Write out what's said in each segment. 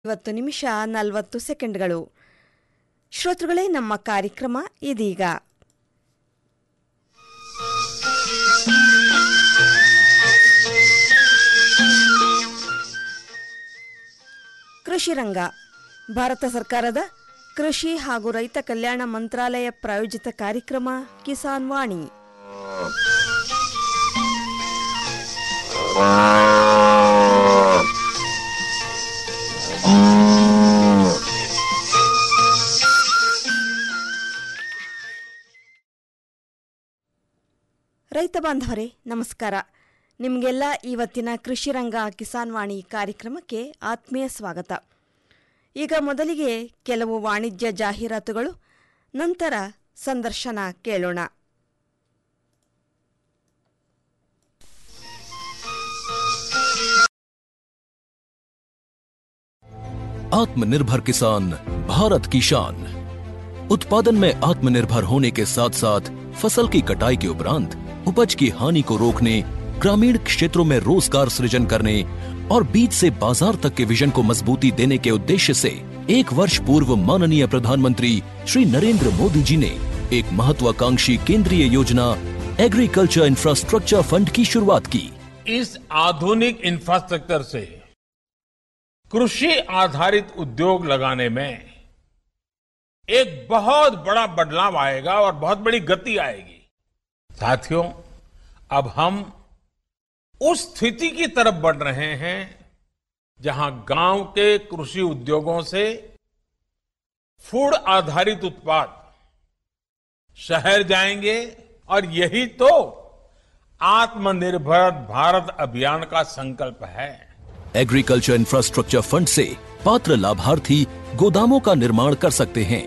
ಇವತ್ತು ನಿಮಿಷ ನಲವತ್ತು ಸೆಕೆಂಡ್ಗಳು ಶ್ರೋತೃಗಳೇ ನಮ್ಮ ಕಾರ್ಯಕ್ರಮ ಇದೀಗ ಕೃಷಿ ರಂಗ ಭಾರತ ಸರ್ಕಾರದ ಕೃಷಿ ಹಾಗೂ ರೈತ ಕಲ್ಯಾಣ ಮಂತ್ರಾಲಯ ಪ್ರಾಯೋಜಿತ ಕಾರ್ಯಕ್ರಮ ಕಿಸಾನ್ ವಾಣಿ ರೈತ ಬಾಂಧವರೇ ನಮಸ್ಕಾರ ನಿಮಗೆಲ್ಲ ಇವತ್ತಿನ ಕೃಷಿ ರಂಗ ಕಿಸಾನ್ ವಾಣಿ ಕಾರ್ಯಕ್ರಮಕ್ಕೆ ಆತ್ಮೀಯ ಸ್ವಾಗತ ಈಗ ಮೊದಲಿಗೆ ಕೆಲವು ವಾಣಿಜ್ಯ ಜಾಹೀರಾತುಗಳು ನಂತರ ಸಂದರ್ಶನ ಕೇಳೋಣ आत्मनिर्भर किसान भारत की शान उत्पादन में आत्मनिर्भर होने के साथ साथ फसल की कटाई के उपरांत उपज की हानि को रोकने ग्रामीण क्षेत्रों में रोजगार सृजन करने और बीज से बाजार तक के विजन को मजबूती देने के उद्देश्य से एक वर्ष पूर्व माननीय प्रधानमंत्री श्री नरेंद्र मोदी जी ने एक महत्वाकांक्षी केंद्रीय योजना एग्रीकल्चर इंफ्रास्ट्रक्चर फंड की शुरुआत की इस आधुनिक इंफ्रास्ट्रक्चर से कृषि आधारित उद्योग लगाने में एक बहुत बड़ा बदलाव आएगा और बहुत बड़ी गति आएगी साथियों अब हम उस स्थिति की तरफ बढ़ रहे हैं जहां गांव के कृषि उद्योगों से फूड आधारित उत्पाद शहर जाएंगे और यही तो आत्मनिर्भर भारत अभियान का संकल्प है एग्रीकल्चर इंफ्रास्ट्रक्चर फंड से पात्र लाभार्थी गोदामों का निर्माण कर सकते हैं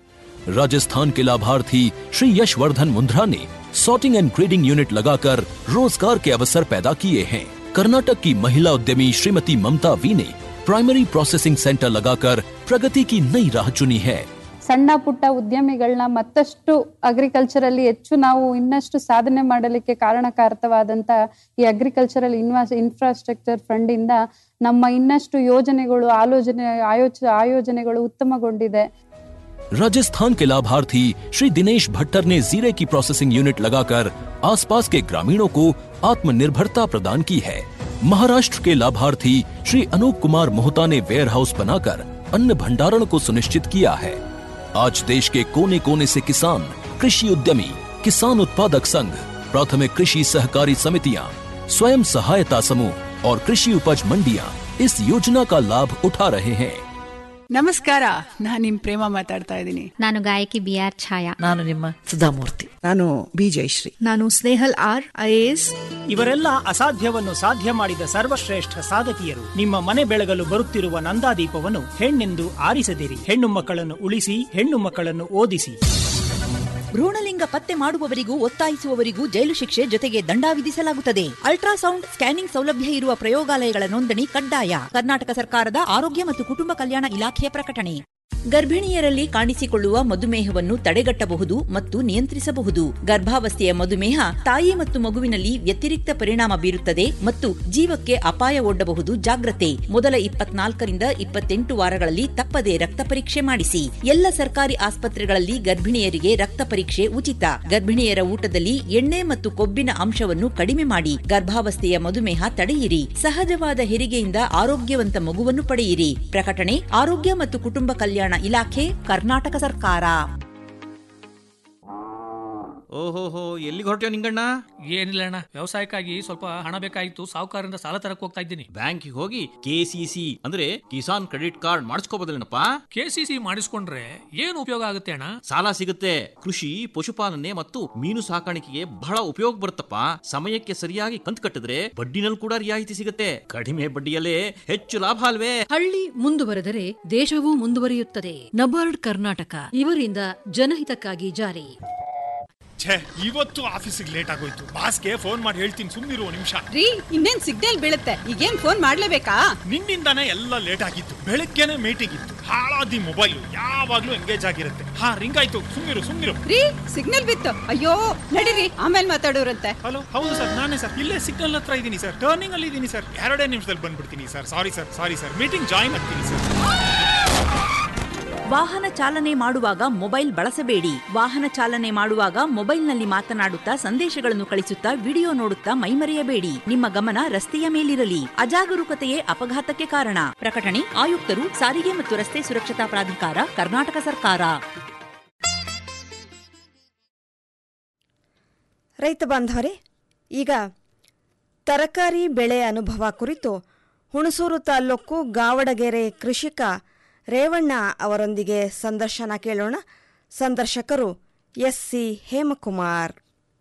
राजस्थान के लाभार्थी श्री यशवर्धन मुंद्रा ने सॉर्टिंग एंड ग्रेडिंग यूनिट लगाकर रोजगार के अवसर पैदा किए हैं कर्नाटक की महिला उद्यमी श्रीमती ममता वी ने प्राइमरी प्रोसेसिंग सेंटर लगाकर प्रगति की नई राह चुनी है ಸಣ್ಣ ಪುಟ್ಟ ಉದ್ಯಮಿಗಳನ್ನ ಮತ್ತಷ್ಟು ಅಗ್ರಿಕಲ್ಚರಲ್ಲಿ ಹೆಚ್ಚು ನಾವು ಇನ್ನಷ್ಟು ಸಾಧನೆ ಮಾಡಲಿಕ್ಕೆ ಕಾರಣಕಾರಕವಾದಂತ ಈ ಅಗ್ರಿಕಲ್ಚರಲ್ ಇನ್ವಾಸ್ ಇನ್ಫ್ರಾಸ್ಟ್ರಕ್ಚರ್ ಫಂಡ್ ಇಂದ ನಮ್ಮ ಇನ್ನಷ್ಟು ಯೋಜನೆಗಳು ಆಲೋಚನೆ ಆಯೋಚ ಆಯೋಜನೆಗಳು ಉತ್ತಮಗೊಂಡಿದೆ राजस्थान के लाभार्थी श्री दिनेश भट्टर ने जीरे की प्रोसेसिंग यूनिट लगाकर आसपास के ग्रामीणों को आत्मनिर्भरता प्रदान की है महाराष्ट्र के लाभार्थी श्री अनूप कुमार मोहता ने वेयर हाउस बनाकर अन्न भंडारण को सुनिश्चित किया है आज देश के कोने कोने से किसान कृषि उद्यमी किसान उत्पादक संघ प्राथमिक कृषि सहकारी समितियां स्वयं सहायता समूह और कृषि उपज मंडियां इस योजना का लाभ उठा रहे हैं ನಮಸ್ಕಾರ ನಾನು ನಿಮ್ ಪ್ರೇಮ ಮಾತಾಡ್ತಾ ಇದ್ದೀನಿ ನಾನು ಗಾಯಕಿ ಬಿ ಆರ್ ಛಾಯಾ ನಾನು ನಿಮ್ಮ ಸುಧಾಮೂರ್ತಿ ನಾನು ಬಿ ಜಯಶ್ರೀ ನಾನು ಸ್ನೇಹಲ್ ಆರ್ ಐಎಎಸ್ ಇವರೆಲ್ಲ ಅಸಾಧ್ಯವನ್ನು ಸಾಧ್ಯ ಮಾಡಿದ ಸರ್ವಶ್ರೇಷ್ಠ ಸಾಧಕಿಯರು ನಿಮ್ಮ ಮನೆ ಬೆಳಗಲು ಬರುತ್ತಿರುವ ನಂದಾದೀಪವನ್ನು ಹೆಣ್ಣೆಂದು ಆರಿಸದಿರಿ ಹೆಣ್ಣು ಮಕ್ಕಳನ್ನು ಉಳಿಸಿ ಹೆಣ್ಣು ಮಕ್ಕಳನ್ನು ಓದಿಸಿ ಭ್ರೂಣಲಿಂಗ ಪತ್ತೆ ಮಾಡುವವರಿಗೂ ಒತ್ತಾಯಿಸುವವರಿಗೂ ಜೈಲು ಶಿಕ್ಷೆ ಜೊತೆಗೆ ದಂಡ ವಿಧಿಸಲಾಗುತ್ತದೆ ಅಲ್ಟ್ರಾಸೌಂಡ್ ಸ್ಕ್ಯಾನಿಂಗ್ ಸೌಲಭ್ಯ ಇರುವ ಪ್ರಯೋಗಾಲಯಗಳ ನೋಂದಣಿ ಕಡ್ಡಾಯ ಕರ್ನಾಟಕ ಸರ್ಕಾರದ ಆರೋಗ್ಯ ಮತ್ತು ಕುಟುಂಬ ಕಲ್ಯಾಣ ಇಲಾಖೆಯ ಪ್ರಕಟಣೆ ಗರ್ಭಿಣಿಯರಲ್ಲಿ ಕಾಣಿಸಿಕೊಳ್ಳುವ ಮಧುಮೇಹವನ್ನು ತಡೆಗಟ್ಟಬಹುದು ಮತ್ತು ನಿಯಂತ್ರಿಸಬಹುದು ಗರ್ಭಾವಸ್ಥೆಯ ಮಧುಮೇಹ ತಾಯಿ ಮತ್ತು ಮಗುವಿನಲ್ಲಿ ವ್ಯತಿರಿಕ್ತ ಪರಿಣಾಮ ಬೀರುತ್ತದೆ ಮತ್ತು ಜೀವಕ್ಕೆ ಅಪಾಯ ಒಡ್ಡಬಹುದು ಜಾಗ್ರತೆ ಮೊದಲ ಇಪ್ಪತ್ನಾಲ್ಕರಿಂದ ಇಪ್ಪತ್ತೆಂಟು ವಾರಗಳಲ್ಲಿ ತಪ್ಪದೆ ರಕ್ತ ಪರೀಕ್ಷೆ ಮಾಡಿಸಿ ಎಲ್ಲ ಸರ್ಕಾರಿ ಆಸ್ಪತ್ರೆಗಳಲ್ಲಿ ಗರ್ಭಿಣಿಯರಿಗೆ ರಕ್ತ ಪರೀಕ್ಷೆ ಉಚಿತ ಗರ್ಭಿಣಿಯರ ಊಟದಲ್ಲಿ ಎಣ್ಣೆ ಮತ್ತು ಕೊಬ್ಬಿನ ಅಂಶವನ್ನು ಕಡಿಮೆ ಮಾಡಿ ಗರ್ಭಾವಸ್ಥೆಯ ಮಧುಮೇಹ ತಡೆಯಿರಿ ಸಹಜವಾದ ಹೆರಿಗೆಯಿಂದ ಆರೋಗ್ಯವಂತ ಮಗುವನ್ನು ಪಡೆಯಿರಿ ಪ್ರಕಟಣೆ ಆರೋಗ್ಯ ಮತ್ತು ಕುಟುಂಬ ಕಲ್ಯಾಣ ಇಲಾಖೆ ಕರ್ನಾಟಕ ಸರ್ಕಾರ ಓಹೋಹೋ ಎಲ್ಲಿಗೆ ಹೊರಟ್ಯೋ ನಿಂಗಣ್ಣ ಏನಿಲ್ಲ ಅಣ್ಣ ವ್ಯವಸಾಯಕ್ಕಾಗಿ ಸ್ವಲ್ಪ ಹಣ ಬೇಕಾಗಿತ್ತು ಸಾಹುಕಾರರಿಂದ ಸಾಲ ತರಕ್ ಹೋಗ್ತಾ ಇದ್ದೀನಿ ಬ್ಯಾಂಕಿಗೆ ಹೋಗಿ ಕೆಸಿಸಿ ಅಂದ್ರೆ ಕಿಸಾನ್ ಕ್ರೆಡಿಟ್ ಕಾರ್ಡ್ ಮಾಡಿಸ್ಕೋಬೋದಲ್ಲೇನಪ್ಪ ಕೆಸಿಸಿ ಮಾಡಿಸ್ಕೊಂಡ್ರೆ ಏನು ಉಪಯೋಗ ಆಗುತ್ತೆ ಅಣ್ಣ ಸಾಲ ಸಿಗುತ್ತೆ ಕೃಷಿ ಪಶುಪಾಲನೆ ಮತ್ತು ಮೀನು ಸಾಕಾಣಿಕೆಗೆ ಬಹಳ ಉಪಯೋಗ ಬರುತ್ತಪ್ಪ ಸಮಯಕ್ಕೆ ಸರಿಯಾಗಿ ಕಂತು ಕಟ್ಟಿದ್ರೆ ಬಡ್ಡಿನಲ್ಲಿ ಕೂಡ ರಿಯಾಯಿತಿ ಸಿಗುತ್ತೆ ಕಡಿಮೆ ಬಡ್ಡಿಯಲ್ಲೇ ಹೆಚ್ಚು ಲಾಭ ಅಲ್ವೇ ಹಳ್ಳಿ ಮುಂದುವರೆದರೆ ದೇಶವೂ ಮುಂದುವರಿಯುತ್ತದೆ ನಬಾರ್ಡ್ ಕರ್ನಾಟಕ ಇವರಿಂದ ಜನಹಿತಕ್ಕಾಗಿ ಜಾರಿ ಛೇ ಇವತ್ತು ಆಫೀಸಿಗೆ ಲೇಟ್ ಆಗೋಯ್ತು ಬಾಸ್ಗೆ ಫೋನ್ ಮಾಡಿ ಹೇಳ್ತೀನಿ ಸುಮ್ಮನಿರುವ ನಿಮಿಷ ರೀ ಇನ್ನೇನ್ ಸಿಗ್ನಲ್ ಬೀಳುತ್ತೆ ಈಗೇನ್ ಫೋನ್ ಮಾಡ್ಲೇಬೇಕಾ ನಿನ್ನಿಂದಾನೇ ಎಲ್ಲ ಲೇಟ್ ಆಗಿತ್ತು ಬೆಳಗ್ಗೆನೆ ಮೀಟಿಂಗ್ ಇತ್ತು ಹಾಳಾದಿ ಮೊಬೈಲ್ ಯಾವಾಗ್ಲೂ ಎಂಗೇಜ್ ಆಗಿರುತ್ತೆ ಹಾ ರಿಂಗ್ ಆಯ್ತು ಸುಮ್ಮನಿರು ಸುಮ್ಮನಿರು ರೀ ಸಿಗ್ನಲ್ ಬಿತ್ತು ಅಯ್ಯೋ ನಡೀರಿ ಆಮೇಲೆ ಮಾತಾಡೋರಂತೆ ಹಲೋ ಹೌದು ಸರ್ ನಾನೇ ಸರ್ ಇಲ್ಲೇ ಸಿಗ್ನಲ್ ಹತ್ರ ಇದ್ದೀನಿ ಸರ್ ಟರ್ನಿಂಗ್ ಅಲ್ಲಿ ಇದ್ದೀನಿ ಸರ್ ಎರಡೇ ನಿಮಿಷದಲ್ಲಿ ಬಂದ್ಬಿಡ್ತೀನಿ sir sorry sir sorry sir meeting join ಆಗ್ತೀನಿ ಸರ್ ವಾಹನ ಚಾಲನೆ ಮಾಡುವಾಗ ಮೊಬೈಲ್ ಬಳಸಬೇಡಿ ವಾಹನ ಚಾಲನೆ ಮಾಡುವಾಗ ಮೊಬೈಲ್ನಲ್ಲಿ ಮಾತನಾಡುತ್ತಾ ಸಂದೇಶಗಳನ್ನು ಕಳಿಸುತ್ತಾ ವಿಡಿಯೋ ನೋಡುತ್ತಾ ಮೈಮರೆಯಬೇಡಿ ನಿಮ್ಮ ಗಮನ ರಸ್ತೆಯ ಮೇಲಿರಲಿ ಅಜಾಗರೂಕತೆಯೇ ಅಪಘಾತಕ್ಕೆ ಕಾರಣ ಪ್ರಕಟಣೆ ಆಯುಕ್ತರು ಸಾರಿಗೆ ಮತ್ತು ರಸ್ತೆ ಸುರಕ್ಷತಾ ಪ್ರಾಧಿಕಾರ ಕರ್ನಾಟಕ ಸರ್ಕಾರ ರೈತ ಬಾಂಧವರೇ ಈಗ ತರಕಾರಿ ಬೆಳೆ ಅನುಭವ ಕುರಿತು ಹುಣಸೂರು ತಾಲ್ಲೂಕು ಗಾವಡಗೆರೆ ಕೃಷಿಕ ರೇವಣ್ಣ ಅವರೊಂದಿಗೆ ಸಂದರ್ಶನ ಕೇಳೋಣ ಸಂದರ್ಶಕರು ಎಸ್ ಸಿ ಹೇಮಕುಮಾರ್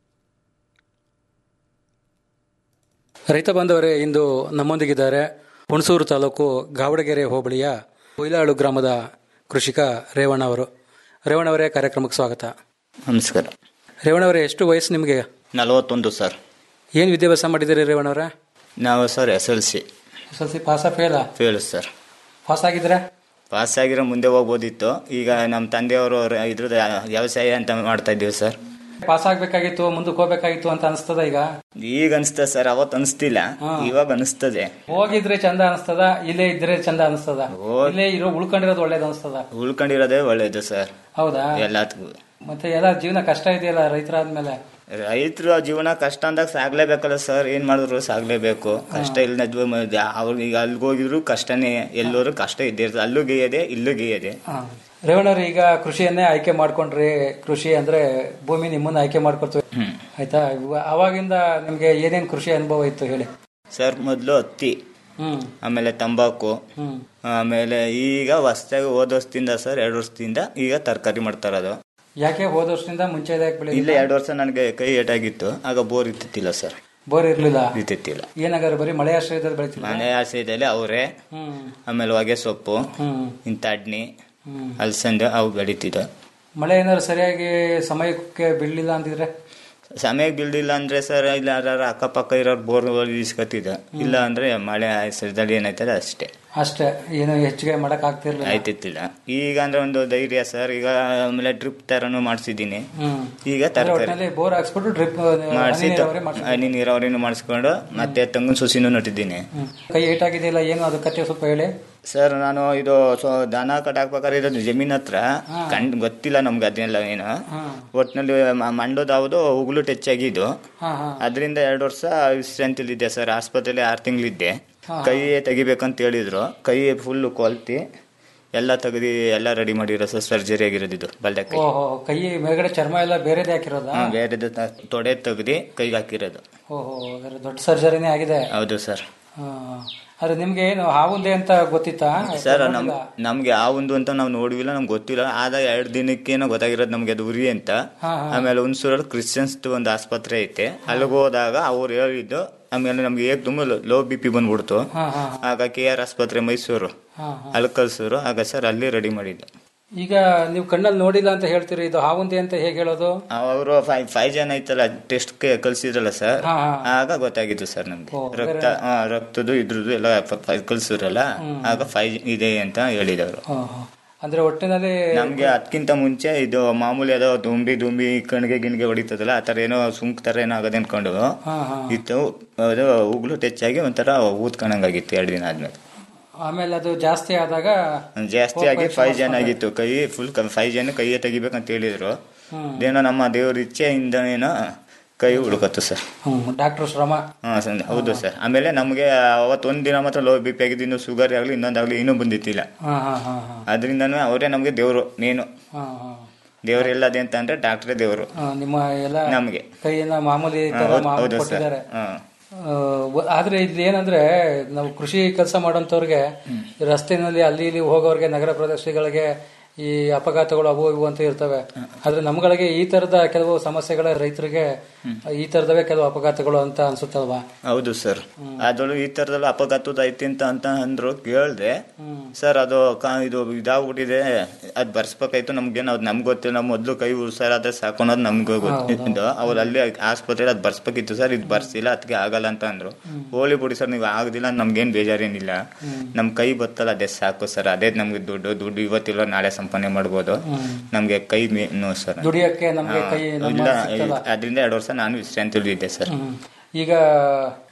ರೈತ ಬಾಂಧವರೇ ಇಂದು ನಮ್ಮೊಂದಿಗಿದ್ದಾರೆ ಹುಣಸೂರು ತಾಲೂಕು ಗಾವಡಗೆರೆ ಹೋಬಳಿಯ ಕೊಯ್ಲಾಳು ಗ್ರಾಮದ ಕೃಷಿಕ ರೇವಣ್ಣ ಅವರು ರೇವಣ್ಣ ಅವರೇ ಕಾರ್ಯಕ್ರಮಕ್ಕೆ ಸ್ವಾಗತ ನಮಸ್ಕಾರ ರೇವಣ್ಣ ಅವರೇ ಎಷ್ಟು ವಯಸ್ಸು ನಿಮಗೆ ನಲವತ್ತೊಂದು ಸರ್ ಏನು ವಿದ್ಯಾಭ್ಯಾಸ ಮಾಡಿದ್ದೀರಿ ರೇವಣ್ಣ ಅವರೇ ನಾವು sir S L C S L C ಪಾಸ ಫೇಲಾ ಫೇಲ್ ಸರ್ ಪಾಸ್ ಆಗಿದ್ರೆ ಪಾಸ್ ಆಗಿರೋ ಮುಂದೆ ಹೋಗ್ಬೋದಿತ್ತು ಈಗ ನಮ್ಮ ತಂದೆಯವರು ಇದ್ರದ್ದು ವ್ಯವಸಾಯ ಅಂತ ಮಾಡ್ತಾ ಇದ್ದೀವಿ ಸರ್ ಪಾಸ್ ಆಗ್ಬೇಕಾಗಿತ್ತು ಮುಂದಕ್ಕೆ ಹೋಗ್ಬೇಕಾಗಿತ್ತು ಅಂತ ಅನಿಸ್ತದ ಈಗ ಈಗ ಅನಿಸ್ತದೆ ಸರ್ ಅವತ್ತು ಅನಿಸ್ತಿಲ್ಲ ಇವಾಗ ಅನಿಸ್ತದೆ ಹೋಗಿದ್ರೆ ಚಂದ ಅನಿಸ್ತದ ಇಲ್ಲೇ ಇದ್ರೆ ಚಂದ ಅನಿಸ್ತದ ಇಲ್ಲೇ ಇರೋ ಉಳ್ಕೊಂಡಿರೋದು ಒಳ್ಳೇದು ಅನಿಸ್ತದ ಉಳ್ಕೊಂಡಿರೋದೇ ಒಳ್ಳೇದು ಸರ್ ಹೌದಾ ಎಲ್ಲದಕ್ಕೂ ಮತ್ತೆ ಎಲ್ಲ ಜೀವನ ಕಷ್ಟ ಇದೆಯಲ್ಲ ರೈತರಾದ್ಮೇಲೆ ರೈತರು ಜೀವನ ಕಷ್ಟ ಅಂದಾಗ ಸಾಗ್ಲೇಬೇಕಲ್ಲ ಸರ್ ಏನ್ ಮಾಡಿದ್ರು ಸಾಗ್ಲೇಬೇಕು ಕಷ್ಟ ಇಲ್ಲದ ಅವ್ರಿಗೆ ಈಗ ಅಲ್ಲಿಗೆ ಹೋಗಿದ್ರು ಕಷ್ಟನೇ ಎಲ್ಲರೂ ಕಷ್ಟ ಇದ್ದೇ ಇರ್ತದೆ ಅಲ್ಲೂ ಗೇಯದೆ ಇಲ್ಲೂ ಗೇಯದೆ ರೇವಣ್ಣವ್ರು ಈಗ ಕೃಷಿಯನ್ನೇ ಆಯ್ಕೆ ಮಾಡ್ಕೊಂಡ್ರಿ ಕೃಷಿ ಅಂದ್ರೆ ಭೂಮಿ ನಿಮ್ಮನ್ನ ಆಯ್ಕೆ ಮಾಡ್ಕೊಳ್ತೀವಿ ಆಯ್ತಾ ಇವ- ಅವಾಗಿಂದ ನಿಮ್ಗೆ ಏನೇನ್ ಕೃಷಿ ಅನುಭವ ಇತ್ತು ಹೇಳಿ ಸರ್ ಮೊದಲು ಹತ್ತಿ ಹ್ಮ್ ಆಮೇಲೆ ತಂಬಾಕು ಹ್ಮ್ ಆಮೇಲೆ ಈಗ ಹೊಸ್ದಾಗಿ ಹೋದ ವರ್ಷದಿಂದ ಸರ್ ಎರಡು ವರ್ಷದಿಂದ ಈಗ ತರಕಾರಿ ಮಾಡ್ತಾ ಇರೋದು ಯಾಕೆ ಹೋದ ವರ್ಷದಿಂದ ಮುಂಚೆ ಯಾಕೆ ಬೆಳೆ ಇಲ್ಲ ಎರಡು ವರ್ಷ ನನಗೆ ಕೈ ಏಟಾಗಿತ್ತು ಆಗ ಬೋರ್ ಇತ್ತಿಲ್ಲ ಸರ್ ಬೋರ್ ಇರ್ಲಿಲ್ಲ ಇತ್ತಿಲ್ಲ ಏನಾಗಾರ ಬರೀ ಮಳೆ ಆಶ್ರಯದಲ್ಲಿ ಬೆಳಿತಿಲ್ಲ ಮನೆ ಆಸೆದಲ್ಲಿ ಅವರೇ ಹ್ಮ್ ಆಮೇಲೆ ಹೊಗೆ ಸೊಪ್ಪು ಹ್ಮ್ ಇಂಥ ಅಡ್ನಿ ಹ್ಮ್ ಅಲಸಂದೆ ಅವು ಬೆಳೀತಿದ್ದ ಮಳೆ ಏನಾದ್ರು ಸರಿಯಾಗಿ ಸಮಯಕ್ಕೆ ಬೀಳಲಿಲ್ಲ ಅಂತಿದ್ರೆ ಸಮಯಕ್ಕೆ ಬೀಳ್ದಿಲ್ಲ ಅಂದ್ರೆ ಸರ್ ಇಲ್ಲ ಯಾರು ಅಕ್ಕಪಕ್ಕ ಇರೋರು ಬೋರ್ ಇಸ್ಕೊತಿದ್ದ ಇಲ್ಲ ಅಂದ್ರೆ ಮಳೆ ಹೆಸರದಲ್ಲಿ ಏನಾಯ್ತದೆ ಅಷ್ಟೇ ಅಷ್ಟೇ ಏನು ಹೆಚ್ಚಿಗೆ ಮಾಡಕ್ ಆಗ್ತಿರ್ಲಿಲ್ಲ ಆಯ್ತಿತ್ತಿಲ್ಲ ಈಗ ಅಂದ್ರೆ ಒಂದು ಧೈರ್ಯ ಸರ್ ಈಗ ಆಮೇಲೆ ಡ್ರಿಪ್ ತರನು ಮಾಡಿಸಿದ್ದೀನಿ ಹ್ಮ್ ಈಗ ತರಕಾರಿ ಒಟ್ಟಿನಲ್ಲಿ ಬೋರ್ ಹಾಕ್ಸ್ಬಿಟ್ಟು ಡ್ರಿಪ್ ಮಾಡಿಸಿ ನೀರಾವರಿ ಮಾಡ್ಸಿ ಹನಿ ನೀರಾವರಿನೂ ಮಾಡಿಸ್ಕೊಂಡು ಮತ್ತೆ ತೆಂಗಿನ ಸುಸಿನೂ ನಟ್ಟಿದ್ದೀನಿ ಹ್ಮ್. ಕೈ ಏಟಾಗಿದೆಯಲ್ಲ ಏನು ಅದು ಕತೆ ಸ್ವಲ್ಪ ಹೇಳಿ ಸರ್ ನಾನು ಇದು ಸೊ ದನ ಕಟ್ಟಾಕ್ಬೇಕಾದ್ರೆ ಇರೋದು ಜಮೀನ್ ಹತ್ರ ಕಂಡ್ ಗೊತ್ತಿಲ್ಲ ನಮ್ಗೆ ಅದನ್ನೆಲ್ಲ ಏನು ಒಟ್ಟಿನಲ್ಲಿ ಮಂಡೋದಾವುದು ಉಗುಳು ಟಚ್ ಆಗಿದ್ದು ಹಾ ಹಾ ಅದರಿಂದ ಎರಡು ವರ್ಷ ವಿಶ್ರಾಂತಿಲಿದ್ದೆ ಸರ್ ಆಸ್ಪತ್ರೆಯಲ್ಲಿ ಆರು ತಿಂಗಳಿದ್ದೆ ಹಾ. ಕೈ ತೆಗಿಬೇಕಂತ ಹೇಳಿದ್ರು ಕೈ ಫುಲ್ ಕೊಲ್ತಿ ಎಲ್ಲ ತೆಗ್ದು ಎಲ್ಲ ರೆಡಿ ಮಾಡಿರೋ ಸರ್ ಸರ್ಜರಿ ಆಗಿರೋದು ಇದು ಬಲ್ದ ಕೈ ಓಹೋ ಕೈ ಮೇಲ್ಗಡೆ ಚರ್ಮ ಎಲ್ಲ ಬೇರೆದೇ ಹಾಕಿರೋದಾ ಹಾ, ಬೇರೆದು ತ- ತೊಡೆ ತೆಗ್ದು ಕೈಗೆ ಹಾಕಿರೋದು ಓಹೋ ಹಾಗಾದ್ರೆ ದೊಡ್ಡ ಸರ್ಜರಿನೇ ಆಗಿದೆ ಹೌದು ಸರ್ ಹಾ. ಆದ್ರೆ ನಿಮ್ಗೆ ಏನು ಹಾವುಂದೆ ಅಂತ ಗೊತ್ತಿತ್ತಾ ಸರ್ ನಮ್ ನಮ್ಗೆ ಆ ಒಂದು ಅಂತ ನಾವು ನೋಡಿಲ್ಲ ನಮ್ಗೆ ಗೊತ್ತಿಲ್ಲ ಆದ ಎರಡು ದಿನಕ್ಕೇನೋ ಗೊತ್ತಾಗಿರೋದು ನಮ್ಗೆ ಅದು ಉರಿ ಅಂತ ಹಾ, ಹಾ. ಆಮೇಲೆ ಹುಣಸೂರಲ್ಲಿ ಕ್ರಿಶ್ಚಿಯನ್ಸ್ ಒಂದು ಆಸ್ಪತ್ರೆ ಐತೆ ಅಲ್ಲಿಗೆ ಹೋದಾಗ ಅವ್ರು ಹೇಳಿದ್ದು ಆಮೇಲೆ ನಮ್ಗೆ ಹೇಗೆ ತುಂಬ ಲೋ ಬಿ ಪಿ ಬಂದ್ಬಿಡ್ತು ಹಾ, ಹಾ, ಆಗ ಕೆ ಆರ್ ಆಸ್ಪತ್ರೆ ಮೈಸೂರು ಹಾ, ಹಾ. ಅಲ್ಲಿ ಕಳ್ಸೋರು ಆಗ ಸರ್ ಅಲ್ಲಿ ರೆಡಿ ಮಾಡಿದ್ದು ಈಗ ನೀವು ಕಣ್ಣಲ್ಲಿ ನೋಡಿಲ್ಲ ಅಂತ ಹೇಳ್ತೀರಿ ಇದು ಹಾವುಂದೆ ಅಂತ ಹೇಗೆ ಹೇಳೋದು ಅವರು ಫೈವ್ ಫೈವ್ ಜನ ಐತಲ್ಲ ಟೆಸ್ಟ್ ಕಳ್ಸಿದ್ರಲ್ಲ ಸರ್ ಹಾ, ಹಾ. ಆಗ ಗೊತ್ತಾಗಿತ್ತು ಸರ್ ನಮ್ಗೆ ಓ, ರಕ್ತ ಬೇರೆ- ಹಾ, ರಕ್ತದ್ದು ಇದ್ರದ್ದು ಎಲ್ಲ ಕಳ್ಸಿದ್ರಲ್ಲ ಹ್ಮ್. ಆಗ ಫೈವ್ ಇದೆ ಅಂತ ಹೇಳಿದವರು ಓಹೋ. ಅಂದ್ರೆ ಒಟ್ಟಿನಲ್ಲಿ ನಮ್ಗೆ ಅದಕ್ಕಿಂತ ಮುಂಚೆ ಇದು ಮಾಮೂಲಿ ಅದೋ ದುಂಬಿ ದುಂಬಿ ಕಣ್ಗೆ ಗಿಣ್ಗೆ ಹೊಡಿತದಲ್ಲ ಆ ತರ ಏನೋ ಸುಂಕ್ ತರ ಏನೋ ಆಗದೆ ಅನ್ಕೊಂಡು ಹಾ, ಹಾ. ಇತ್ತು ಅದು ಉಗುಳು ಟಚ್ ಆಗಿ ಒಂಥರ ಊದ್ಕೊಂಡಂಗಾಗಿತ್ತು ಎರಡು ದಿನ ಆದ್ಮೇಲೆ ಆಮೇಲೆ ಅದು ಜಾಸ್ತಿ ಆದಾಗ ಜಾಸ್ತಿ ಆಗಿ ಹೋಗ್ ಫೈವ್ ಜನ ಪರೀಕ್ಷೆ ಆಗಿತ್ತು ಕೈ ಫುಲ್ ಫೈವ್ ಜನ ಕೈಯೇ ತೆಗಿಬೇಕಂತ ಹೇಳಿದ್ರು ಹ್ಮ್. ಇದೇನೋ ನಮ್ಮ ದೇವ್ರ ಇಚ್ಛೆಯಿಂದ ಏನೋ ಕೈ ಹುಡುಕತ್ತು ಸರ್ ಹ್ಮ್ ಡಾಕ್ಟರ್ ಶ್ರಮ ಹಾ ಸರ್ ಹೌದು ಸರ್ ಆಮೇಲೆ ನಮಗೆ ಅವತ್ತೊಂದು ದಿನ ಮಾತ್ರ ಲೋ ಬಿ ಪಿ ಆಗಿದ್ದು ಇನ್ನು ಶುಗರ್ ಆಗಲಿ ಇನ್ನೊಂದಾಗಲಿ ಇನ್ನೂ ಬಂದಿತ್ತಿಲ್ಲ ಹಾ ಹಾ ಹಾ ಹಾ ಅದರಿಂದನೂ ಅವರೇ ನಮಗೆ ದೇವರು ಮೇನು ಹಾ ಹಾ ದೇವ್ರು ಎಲ್ಲದೆ ಅಂತ ಅಂದ್ರೆ ಡಾಕ್ಟ್ರೇ ದೇವರು ಆ, ನಿಮ್ಮ ಎಲ್ಲ ನಮ್ಗೆ. ಕೈಯನ್ನ ಮಾಮೂಲಿ ತರ ಹೌದು- ಮಾಮೂಲಿ ಹೌದು ಸರ್ ಕೊಟ್ಟಿದ್ದಾರೆ ಹಾ ಆ, ವ- ಆದ್ರೆ ಇಲ್ಲಿ ಏನಂದ್ರೆ ನಾವು ಕೃಷಿ ಕೆಲಸ ಮಾಡೋಂಥವ್ರಿಗೆ ರಸ್ತೆನಲ್ಲಿ ಅಲ್ಲಿ ಇಲ್ಲಿ ಹೋಗೋರ್ಗೆ ನಗರ ಪ್ರದೇಶಗಳಿಗೆ ಈ ಅಪಘಾತಗಳು ಅವು ಇವು ಅಂತ ಇರ್ತವೆ ಆದ್ರೆ ನಮ್ಗಳಿಗೆ ಈ ತರದ ಕೆಲವು ಸಮಸ್ಯೆಗಳ ರೈತರಿಗೆ ಈ ತರದವೇ ಕೆಲವು ಅಪಘಾತಗಳು ಅಂತ ಅನ್ಸುತ್ತಲ್ವಾ ಹೌದು ಸರ್ ಅದ್ರಲ್ಲೂ ಈ ತರದಲ್ಲ ಅಪಘಾತದ ಐತಿ ಅಂತ ಅಂತ ಅಂದ್ರು ಕೇಳ್ದೆ ಸರ್ ಅದು ಕ- ಇದು ಇದಾಗ್ಬಿಟ್ಟಿದೆ ಅದ್ ಬರ್ಸ್ಬೇಕಾಯ್ತು ನಮ್ಗೆ ಅದು ನಮ್ಗೆ ಗೊತ್ತಿಲ್ಲ ನಾವು ಮೊದ್ಲು ಕೈ ಹುಷಾರಾದ್ರೆ ಸಾಕು ಅನ್ನೋದು ನಮ್ಗೆ ಗೊತ್ತಿದ್ದು ಅವ್ರು ಅಲ್ಲಿ ಆಸ್ಪತ್ರೆಲಿ ಅದ್ ಬರ್ಸ್ಬೇಕಿತ್ತು ಸರ್ ಇದು ಬರ್ಸಿಲ್ಲ ಅದಕ್ಕೆ ಆಗಲ್ಲ ಅಂತ ಅಂದ್ರು ಹೋಲಿ ಬಿಡಿ ಸರ್ ನೀವು ಆಗದಿಲ್ಲ ನಮ್ಗೇನ್ ಬೇಜಾರೇನಿಲ್ಲ ನಮ್ ಕೈ ಬತ್ತಲ್ಲ ಅದೇ ಸಾಕು ಸರ್ ಅದೇ ನಮ್ಗೆ ದುಡ್ಡು ದುಡ್ಡು ಇವತ್ತಿಲ್ಲ ನಾಳೆ ಸಂಪಾದನೆ ಮಾಡ್ಬೋದು ನಮ್ಗೆ ಕೈ ಮೇನು ಸರ್ ದುಡಿಯಕ್ಕೆ ನಮ್ಗೆ ಹಾ, ಕೈ ನಮ್ಮ ಇಲ್ಲ ಸಿಕ್ಕಲ್ಲ. ಅದರಿಂದ ಎರಡು ವರ್ಷ ನಾನು ವಿಶ್ರಾಂತಿ ಉಳಿದಿದ್ದೆ ಸರ್ ಹ್ಮ್. ಈಗ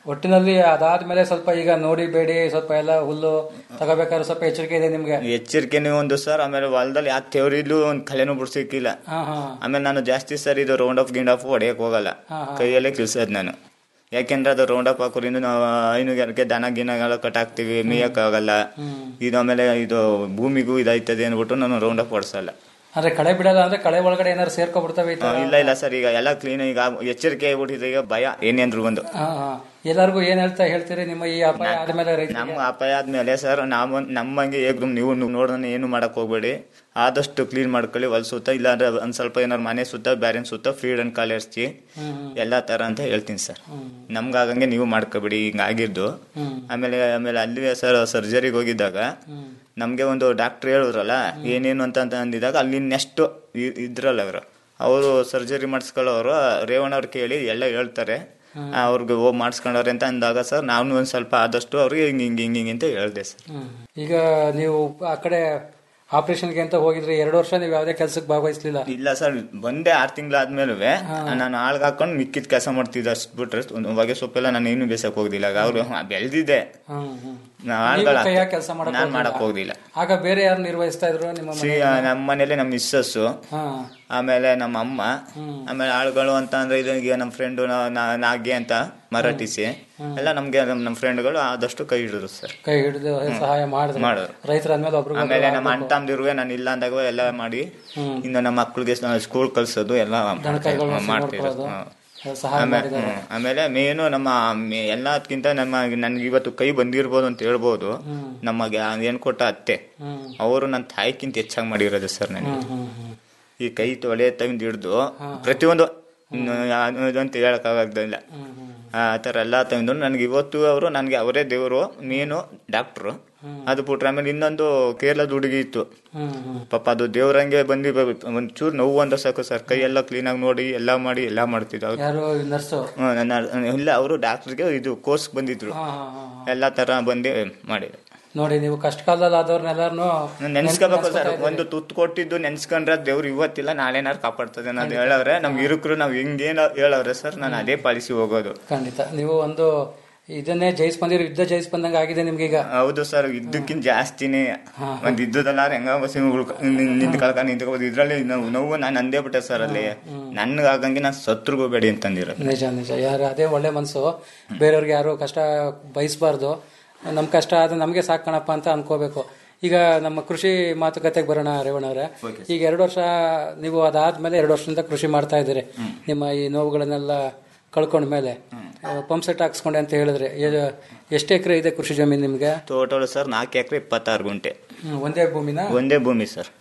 ಒಟ್ಟಿನಲ್ಲಿ ಅದಾದ್ಮೇಲೆ ಸ್ವಲ್ಪ ಈಗ ನೋಡಿ ಬೇಡಿ ಸ್ವಲ್ಪ ಎಲ್ಲ ಹುಲ್ಲು ತಗೋಬೇಕಾದ್ರೆ ಸ್ವಲ್ಪ ಎಚ್ಚರಿಕೆ ಇದೆ ನಿಮ್ಗೆ ಎಚ್ಚರಿಕೆನೂ ಒಂದು ಸರ್ ಆಮೇಲೆ ಹೊಲದಲ್ಲಿ ಯಾವ ತೆವರಿಲ್ಲೂ ಒಂದು ಕಲೆನೂ ಬಿಡ್ಸಿಕ್ಕಿಲ್ಲ ಹಾ ಹಾ ಆಮೇಲೆ ನಾನು ಜಾಸ್ತಿ ಸರ್ ಇದು ರೌಂಡ್ ಆಫ್ ಗಿಂಡ್ ಆಫ್ ಹೊಡೆಯಕ್ ಹೋಗಲ್ಲ ಹಾ, ಹಾ. ಕೈಯಲ್ಲೇ ಕಿಲ್ಸೋದು ನಾನು ಯಾಕೆಂದ್ರೆ ಅದು ರೌಂಡ್ ಅಪ್ ಹಾಕೋದ್ರಿಂದ ನಾವು ಹೈನುಗಾರಿಕೆ ದನ ಗಿನಗಳ ಕಟ್ಟಾಕ್ತಿವಿ ಮೇಯಕ್ಕಾಗಲ್ಲ ಇದು ಆಮೇಲೆ ಇದು ಭೂಮಿಗೂ ಇದಾಯ್ತದೆ ಅಂದ್ಬಿಟ್ಟು ನಾನು ರೌಂಡ್ ಅಪ್ ಹೊಡ್ಸಲ್ಲ ಅಂದ್ರೆ ಕಳೆ ಬಿಡಲ್ಲ ಅಂದ್ರೆ ಕಳೆ ಒಳಗಡೆ ಏನಾದ್ರು ಸೇರ್ಕೊಬಿಡ್ತವೆ ಈ ತರ? ಇಲ್ಲ ಇಲ್ಲ ಸರ್ ಈಗ ಎಲ್ಲ ಕ್ಲೀನ್ ಈಗ ಎಚ್ಚರಿಕೆ ಆಗ್ಬಿಟ್ಟಿದೆ ಈಗ ಭಯ ಏನೇನ್ರು ಒಂದು ಹಾ ಹಾ ಎಲ್ಲರಿಗೂ ಏನ್ ಹೇಳ್ತಾ ಹೇಳ್ತೀರಿ ನಿಮ್ಮ ಈ ಅಪಾಯ ಆದ್ಮೇಲೆ ರೈತ ನಮ್ಮ ಅಪಾಯ ಆದ್ಮೇಲೆ ಸರ್ ನಾವು ನಮ್ಮಂಗೆ ಏಕ್ದಮ್ ನೀವು ನೋಡೋಣ ಏನು ಮಾಡಕ್ ಹೋಗ್ಬೇಡಿ ಆದಷ್ಟು ಕ್ಲೀನ್ ಮಾಡ್ಕೊಳ್ಳಿ ಹೊಲ ಸುತ್ತ ಇಲ್ಲಾಂದ್ರೆ ಒಂದ್ ಸ್ವಲ್ಪ ಏನಾರು ಮನೆ ಸುತ್ತ ಬ್ಯಾರೆ ಸುತ್ತ ಫೀಡ್ ಅಂಡ್ ಕಾಲ್ ಎರ್ಸಿ ಎಲ್ಲಾ ತರ ಅಂತ ಹೇಳ್ತೀನಿ ಸರ್ ನಮ್ಗಾಗಂಗೆ ನೀವು ಮಾಡ್ಕೋಬೇಡಿ ಹಿಂಗ ಆಗಿದ್ದು ಆಮೇಲೆ ಆಮೇಲೆ ಅಲ್ಲಿ ಸರ್ ಸರ್ಜರಿಗೆ ಹೋಗಿದ್ದಾಗ ನಮ್ಗೆ ಒಂದು ಡಾಕ್ಟರ್ ಹೇಳಿದ್ರಲ್ಲ ಏನೇನು ಅಂತ ಅಂತ ಅಂದಿದಾಗ ಅಲ್ಲಿ ನೆಕ್ಸ್ಟ್ ಇದ್ರಲ್ಲ ಅವರು ಅವರು ಸರ್ಜರಿ ಮಾಡಿಸ್ಕೊಳ್ಳೋರು ರೇವಣ್ಣ ಅವ್ರು ಕೇಳಿ ಎಲ್ಲ ಹೇಳ್ತಾರೆ ಅವ್ರಿಗೆ ಹೋಗಿ ಮಾಡಿಸ್ಕೊಂಡವ್ರೆ ಅಂತ ಅಂದಾಗ ಸರ್ ನಾನು ಒಂದ್ ಸ್ವಲ್ಪ ಆದಷ್ಟು ಅವ್ರಿಗೆ ಹಿಂಗ್ ಹಿಂಗ್ ಹಿಂಗ್ ಹಿಂಗ್ ಅಂತ ಹೇಳ್ದೆ ಸರ್ ಈಗ ನೀವು ಆ ಕಡೆ ಆಪರೇಷನ್ಗೆ ಅಂತ ಹೋಗಿದ್ರಿ ಎರಡು ವರ್ಷ ನೀವು ಯಾವ್ದೇ ಕೆಲ್ಸಕ್ಕೆ ಭಾಗವಹಿಸ್ಲಿಲ್ಲ ಇಲ್ಲ ಸರ್ ಬಂದೆ ಆರ್ ತಿಂಗಳಾದ್ಮೇಲೂ ನಾನು ಆಳ್ಗೆ ಹಾಕೊಂಡು ಮಿಕ್ಕಿದ ಕೆಲಸ ಮಾಡ್ತಿದ್ದೆ ಅಷ್ಟು ಬಿಟ್ರೆ ಒಂದು ಹೊಗೆ ಸೊಪ್ಪೆಲ್ಲ ನಾನು ಏನು ಬೇಸಕ್ ಹೋಗ್ದಿಲ್ಲ ಅವ್ರು ಬೆಳೆದಿದ್ದೆ ಹ್ಮ್, ಹ್ಮ್. ನಾನ್ ನೀವು ಆಳ್ಗಳ ಕೈಯಾಗ್ ಕೆಲ್ಸ ಮಾಡಕ್ ನಾನು ಹೋಗ್ಲಿಲ್ಲ? ಮಾಡಕ್ ಹೋಗ್ದಿಲ್ಲ ಆಗ ಬೇರೆ ಯಾರು ನಿರ್ವಹಿಸ್ತಾ ಇದ್ರು ನಿಮ್ಮ ಶ್ರೀ ಮನೆಯಲ್ಲಿ? ನಮ್ಮ ಮನೇಲಿ ನಮ್ಮ ಮಿಸ್ಸಸ್ಸು ಹಾ ಆಮೇಲೆ ನಮ್ಮ ಅಮ್ಮ ಆಮೇಲೆ ಆಳುಗಳು ಅಂತ ಅಂದ್ರೆ ಇದು ಈಗ ನಮ್ಮ ಫ್ರೆಂಡು ನಾಗೆ ಅಂತ ಮರಾಠಿಸಿ ಎಲ್ಲ ನಮ್ಗೆ ನಮ್ಮ ನಮ್ಮ ಫ್ರೆಂಡ್ಗಳು ಆದಷ್ಟು ಕೈ ಹಿಡಿದ್ರು ಸರ್ ಕೈ ಹಿಡಿದು ಸಹಾಯ ಮಾಡಿದ್ರು ಮಾಡಿದ್ರು. ರೈತರ ಅಂದ್ಮೇಲೆ ಒಬ್ರಿಗೆ ಆಮೇಲೆ ನಮ್ಮ ಅಣ್ಣ ತಮ್ಮದಿರುವೆ ನಾನು ಇಲ್ಲ ಅಂದಾಗ ಎಲ್ಲ ಮಾಡಿ ಇನ್ನು ನಮ್ಮ ಮಕ್ಳಿಗೆ ಸ್ಕೂಲ್ ಕಳ್ಸೋದು ಎಲ್ಲ ದನಕರುಗಳ್ನ ಮಾಡ್ತಿದ್ರು ನೋಡ್ಕೊಳ್ಳೋದು, ಹ್ಮ್. ಸಹಾಯ ಆಮೇಲೆ ಮಾಡಿದ್ದಾರೆ. ಹ್ಮ್. ಆಮೇಲೆ ಮೇನು ನಮ್ಮ ಮೆ- ಎಲ್ಲದಕ್ಕಿಂತ ನಮ್ಮ ನನ್ಗೆ ಇವತ್ತು ಕೈ ಬಂದಿರ್ಬೋದು ಅಂತ ಹೇಳ್ಬೋದು ನಮಗೆ ಏನ್ ಕೊಟ್ಟ ಅತ್ತೆ ಅವರು ನನ್ನ ತಾಯಿಕ್ಕಿಂತ ಹೆಚ್ಚಾಗಿ ಮಾಡಿರೋದು ಸರ್ ನನಗೆ ಈ ಕೈ ತೊಳೆ ತೆಗೆದು ಹಿಡ್ದು ಪ್ರತಿಯೊಂದು ಇನ್ನು ಯಾವ್ದು ಇದು ಅಂತ ಹೇಳಕ್ಕಾಗದಿಲ್ಲ ಆ ಥರ ಎಲ್ಲ ತೆಗೆದು ನನಗೆ ಇವತ್ತು ಅವರು ನನಗೆ ಅವರೇ ದೇವರು ನೀನು ಡಾಕ್ಟ್ರು ಅದು ಬಿಟ್ರೆ ಆಮೇಲೆ ಇನ್ನೊಂದು ಕೇರಳದ ಹುಡುಗಿ ಇತ್ತು ಪಾಪ ಅದು ದೇವ್ರಂಗೆ ಬಂದು ಒಂಚೂರು ನೋವು ಅಂತ ಸಾಕು ಸರ್ ಕೈ ಎಲ್ಲ ಕ್ಲೀನಾಗಿ ನೋಡಿ ಎಲ್ಲ ಮಾಡಿ ಎಲ್ಲ ಮಾಡ್ತಿದ್ರು ಅವ್ರು ಯಾರು ನರ್ಸು ಹ್ಮ್, ನನ್ನ ಇಲ್ಲ ಅವರು ಡಾಕ್ಟರ್ಗೆ ಇದು ಕೋರ್ಸ್ ಬಂದಿದ್ರು ಎಲ್ಲ ತರ ಬಂದು ಮಾಡಿದ್ರು ನೋಡಿ ನೀವು ಕಷ್ಟ ಕಾಲದಲ್ಲಿ ಆದವ್ರನ್ನೆಲ್ಲಾರು ನೆನ್ಸ್ಕೋಬೇಕು ಸರ್ ಒಂದು ತುತ್ತು ಕೊಟ್ಟಿದ್ದು ನೆನ್ಸ್ಕೊಂಡ್ರೆ ದೇವ್ರು ಇವತ್ತಿಲ್ಲ ನಾಳೆನಾರು ಕಾಪಾಡ್ತದೆ ಅನ್ನೋದು ಹೇಳವ್ರೆ ನಮ್ಗೆ ಇರುಕ್ರು ನಾವ್ ಹಿಂಗೇನ ಹೇಳವ್ರೆ ಸರ್ ನಾನು ಅದೇ ಪಾಲಿಸಿ ಹೋಗೋದು ಖಂಡಿತ ನೀವು ಒಂದು ಇದನ್ನೇ ಜಯಿಸ್ ಬಂದಿರೋ ಯುದ್ಧ ಜಯಿಸ್ ಬಂದಂಗ ಆಗಿದೆ ನಿಮ್ಗೆ ಈಗ ಹೌದು ಸರ್ ಇದ್ದಕ್ಕಿಂತ ಜಾಸ್ತಿನೇ ಒಂದ್ ಇದ್ದದಲ್ಲ ಹೆಂಗ ಬಸ್ ನಿಂತ ಕಳ್ಕ ನಿಂತ್ಕೋಬೋದು ಇದ್ರಲ್ಲಿ ನೋವು ನೋವು ನಾನು ಅಂದೇ ಬಿಟ್ಟೆ ಸರ್ ಅಲ್ಲಿ ನನ್ಗಾಗಂಗೆ ನಾನು ಸತ್ರುಗೋಬೇಡಿ ಅಂತಂದಿರೋದು ನಿಜ ನಿಜ ಯಾರು ಅದೇ ಒಳ್ಳೆ ಮನ್ಸು ಬೇರೆಯವ್ರಿಗೆ ಯಾರು ಕಷ್ಟ ಬಯಸಬಾರ್ದು ನಮ್ ಕಷ್ಟ ಆದ್ರೆ ನಮ್ಗೆ ಸಾಕಣಪ್ಪ ಅಂತ ಅನ್ಕೋಬೇಕು ಈಗ ನಮ್ಮ ಕೃಷಿ ಮಾತುಕತೆಗೆ ಬರೋಣ ರೇವಣ್ಣ ಅವರೇ ಈಗ ಎರಡು ವರ್ಷ ನೀವು ಅದಾದ್ಮೇಲೆ ಎರಡು ವರ್ಷದಿಂದ ಕೃಷಿ ಮಾಡ್ತಾ ಇದ್ದೀರಿ ನಿಮ್ಮ ಈ ನೋವುಗಳನ್ನೆಲ್ಲ ಕಳ್ಕೊಂಡ ಮೇಲೆ ಪಂಪ್ ಸೆಟ್ ಹಾಕ್ಸ್ಕೊಂಡೆ ಅಂತ ಹೇಳಿದ್ರೆ ಎ- ಎಷ್ಟು ಎಕರೆ ಇದೆ ಕೃಷಿ ಜಮೀನು ನಿಮ್ಗೆ ಟೋಟಲ್ ಸರ್ ನಾಲ್ಕು ಎಕರೆ ಇಪ್ಪತ್ತಾರು ಗುಂಟೆ ಹ್ಮ್, ಒಂದೇ ಭೂಮಿನ ಒಂದೇ ಭೂಮಿ ಸರ್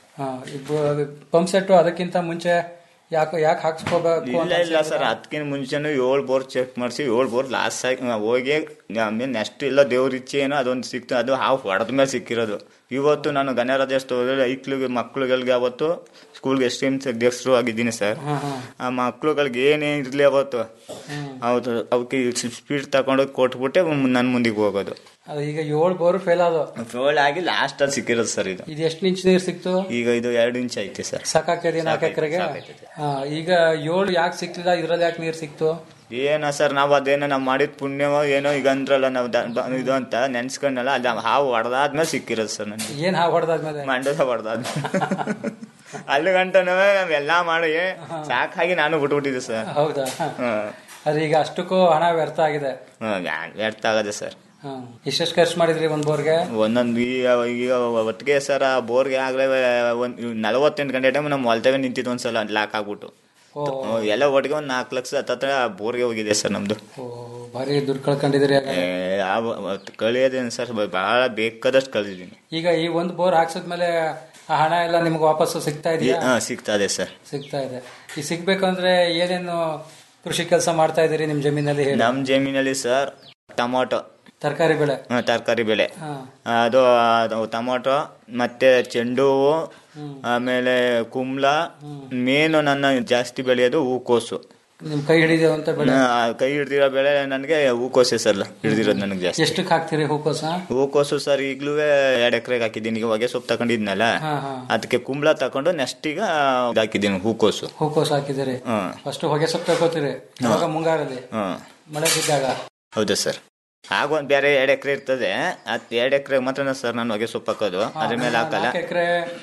ಪಂಪ್ ಸೆಟ್ ಅದಕ್ಕಿಂತ ಮುಂಚೆ ಯಾಕೆ ಯಾಕೆ ಹಾಕ್ಸ್ಕೋಬೇಕು ಇಲ್ಲ ಅಂತ ಇಲ್ಲ ಸರ್ ಅದಕ್ಕಿಂತ ಮುಂಚೆನೂ ಏಳು ಬೋರ್ ಚೆಕ್ ಮಾಡಿಸಿ ಏಳು ಬೋರ್ ಲಾಸ್ ಆಗಿ ಹೋಗಿ ಆಮೇಲೆ ನೆಕ್ಸ್ಟ್ ಇಲ್ಲ ದೇವ್ರ ಇಚ್ಛೆ ಏನೋ ಅದೊಂದು ಸಿಕ್ತು ಅದು ಹಾವು ಹೊಡೆದ ಮೇಲೆ ಸಿಕ್ಕಿರೋದು ಇವತ್ತು ನಾನು ಗಣರಾಜ್ಯೋತ್ಸವದಲ್ಲಿ ಐಕ್ಳಿಗೆ ಮಕ್ಳುಗಳಿಗೆ ಅವತ್ತು ಸ್ಕೂಲ್ಗೆ ಎಸ್ ಎಂ ಅಧ್ಯಕ್ಷರು ಆಗಿದ್ದೀನಿ ಸರ್ ಆ ಮಕ್ಳುಗಳಿಗೆ ಏನೇನು ಇರಲಿ ಅವತ್ತು ಹೌದು ಅವಕ್ಕೆ ಸ್ಪೀಡ್ ತಗೊಂಡೋಗಿ ಕೊಟ್ಬಿಟ್ಟೆ ನನ್ನ ಮುಂದಿಗೆ ಹೋಗೋದು ಅದು ಈಗ ಏಳು ಬೋರ್ ಫೇಲ್ ಆದವು ಫೇಲ್ ಆಗಿ ಲಾಸ್ಟ್ ಅಲ್ಲಿ ಸಿಕ್ಕಿರೋದು ಸರ್ ಇದು ಇದು ಎಷ್ಟು ಇಂಚ್ ನೀರು ಸಿಕ್ತು ಈಗ ಇದು ಎರಡು ಇಂಚ್ ಐತೆ ಸರ್ ಸಾಕಾಗ್ತದೆ ನಾಲ್ಕು ಎಕರೆಗೆ ಈಗ ಏಳು ಯಾಕೆ ಸಿಕ್ಲಿಲ್ಲ ಇದ್ರಲ್ಲಿ ಯಾಕೆ ನೀರು ಸಿಕ್ತು ಏನ ಸರ್ ನಾವು ಅದೇನೋ ನಾವು ಮಾಡಿದ ಪುಣ್ಯವೋ ಏನೋ ಈಗ ಅಂದ್ರಲ್ಲ ನಾವು ದ- ಬ- ಇದು ಅಂತ ನೆನ್ಸ್ಕೊಂಡಲ್ಲ ಅದು ಹಾವು ಹೊಡೆದಾದ್ಮೇಲೆ ಸಿಕ್ಕಿರೋದು ಸರ್ ನನಗೆ ಏನ್ ಹಾವು ಹೊಡೆದಾದ್ಮೇಲೆ ಮಂಡ್ಯದ ಹೊಡೆದಾದ್ಮೇಲೆ ಅಲ್ಲಿ ಗಂಟನೂ ನಾವೆಲ್ಲ ಮಾಡಿ ಸಾಕಾಗಿ ನಾನು ಬಿಟ್ಬಿಟ್ಟಿದ್ದೆ ಸರ್ ಹೌದಾ ಅದ್ರ ಈಗ ಅಷ್ಟಕ್ಕೂ ಹಣ ವ್ಯರ್ಥ ಆಗಿದೆ ಹ್ಮ್, ವ್ಯರ್ಥ ಆಗದೆ ಸರ್ ಎಷ್ಟೆಷ್ಟು ಖರ್ಚು ಮಾಡಿದ್ರಿ ಒಂದ್ ಬೋರ್ಗೆ ಒಂದೊಂದು ಈಗ ಈಗ ಒಟ್ಟಿಗೆ ಸರ್ ಆ ಬೋರ್ಗೆ ಆಗ್ಲೇ ಒಂದ್ ನಲವತ್ತೆಂಟು ಗಂಟೆ ಟೈಮ್ ನಮ್ಮ ಹೊಲ್ತವೆ ನಿಂತಿದ್ದು ಒಂದ್ಸಲ ಲಾಕ್ ಆಗ್ಬಿಟ್ಟು ಓ. ಹ್ಮ್, ಎಲ್ಲ ಒಟ್ಟಿಗೆ ಒಂದ್ ನಾಲ್ಕು ಲಕ್ಷ ಹತ್ತತ್ರ ಬೋರ್ಗೆ ಹೋಗಿದೆ ಸರ್ ನಮ್ದು ಓ, ಭಾರಿ ದುಡ್ಡು ಕಳ್ಕೊಂಡಿದ್ದೀರಿ ಆಗ. ಏ, ಯಾವ- ಅವತ್ತು ಕಳಿಯೋದೇನು ಸರ್ ಬಹಳ ಬೇಕಾದಷ್ಟು ಕಳೆದಿದ್ದೀನಿ ಈಗ ಈ ಒಂದ್ ಬೋರ್ ಹಾಕ್ಸಿದ್ಮೇಲೆ ಆ ಹಣ ಎಲ್ಲ ನಿಮ್ಗೆ ವಾಪಸ್ಸು ಸಿಗ್ತಾ ಇದೆಯಾ ಹಾ ಸಿಗ್ತಾ ಇದೆ ಸರ್ ಸಿಗ್ತಾ ಇದೆ ಈ ಸಿಗ್ಬೇಕಂದ್ರೆ ಏನೇನು ಕೃಷಿ ಕೆಲಸ ಮಾಡ್ತಾ ಇದೀರಿ ನಿಮ್ ಜಮೀನಲ್ಲಿ ಹೇಳಿ ನಮ್ ಜಮೀನಲ್ಲಿ ಸರ್ ಟೊಮೊಟೊ ತರಕಾರಿ ಬೆಳೆ ತರಕಾರಿ ಬೆಳೆ ಹಾ. ಅದು ಅದು ಟೊಮೊಟೊ ಮತ್ತೆ ಚೆಂಡು ಹೂವು ಆಮೇಲೆ ಕುಂಬ್ಳ ಮೇನು ನನ್ನ ಜಾಸ್ತಿ ಬೆಳೆಯೋದು ಹೂಕೋಸು ನಿಮ್ ಕೈ ಹಿಡಿದೇವು ಅಂತ ಬೆಳೆ ಆ, ಕೈ ಹಿಡ್ದಿರೋ ಬೆಳೆ ನನಗೆ ಹೂಕೋಸೆ ಸರ್ ಹಿಡ್ದಿರೋದು ನನಗೆ ಜಾಸ್ತಿ ಎಷ್ಟಕ್ಕೆ ಹಾಕ್ತೀರಿ ಹೂಕೋಸ ಹೂಕೋಸು ಸರ್ ಈಗ್ಲೂ ಎರಡು ಎಕರೆಗೆ ಹಾಕಿದ್ದೀನಿ ಈಗ ಹೊಗೆ ಸೊಪ್ಪು ತಗೊಂಡಿದ್ನಲ್ಲ ಹಾ ಹಾ ಅದಕ್ಕೆ ಕುಂಬ್ಳ ತಕೊಂಡು ನೆಕ್ಸ್ಟ್ ಈಗ ಇದ್ ಹಾಕಿದ್ದೀನಿ ಹೂಕೋಸು ಹೂಕೋಸ ಹಾಕಿದಿರಿ ಹ್ಮ್ ಫಸ್ಟ್ ಹೊಗೆ ಸೊಪ್ಪು ತಗೋತೀರಿ ಯಾವಾಗ ಮುಂಗಾರಲ್ಲಿ ಹ್ಮ್ ಮಳೆ ಬಿದ್ದಾಗ ಹೌದಾ ಸರ್ ಆಗ ಒಂದ್ ಬೇರೆ ಎರಡು ಎಕರೆ ಇರ್ತದೆ ಅದ್ ಎರಡು ಎಕರೆ ಮಾತ್ರ ಸರ್ ನಾನು ಹೊಗೆ ಸೊಪ್ಪು ಹಾಕೋದು ಅದ್ರ ಮೇಲೆ ಹಾಕಲ್ಲ ನಾಲ್ಕು ಎಕರೆ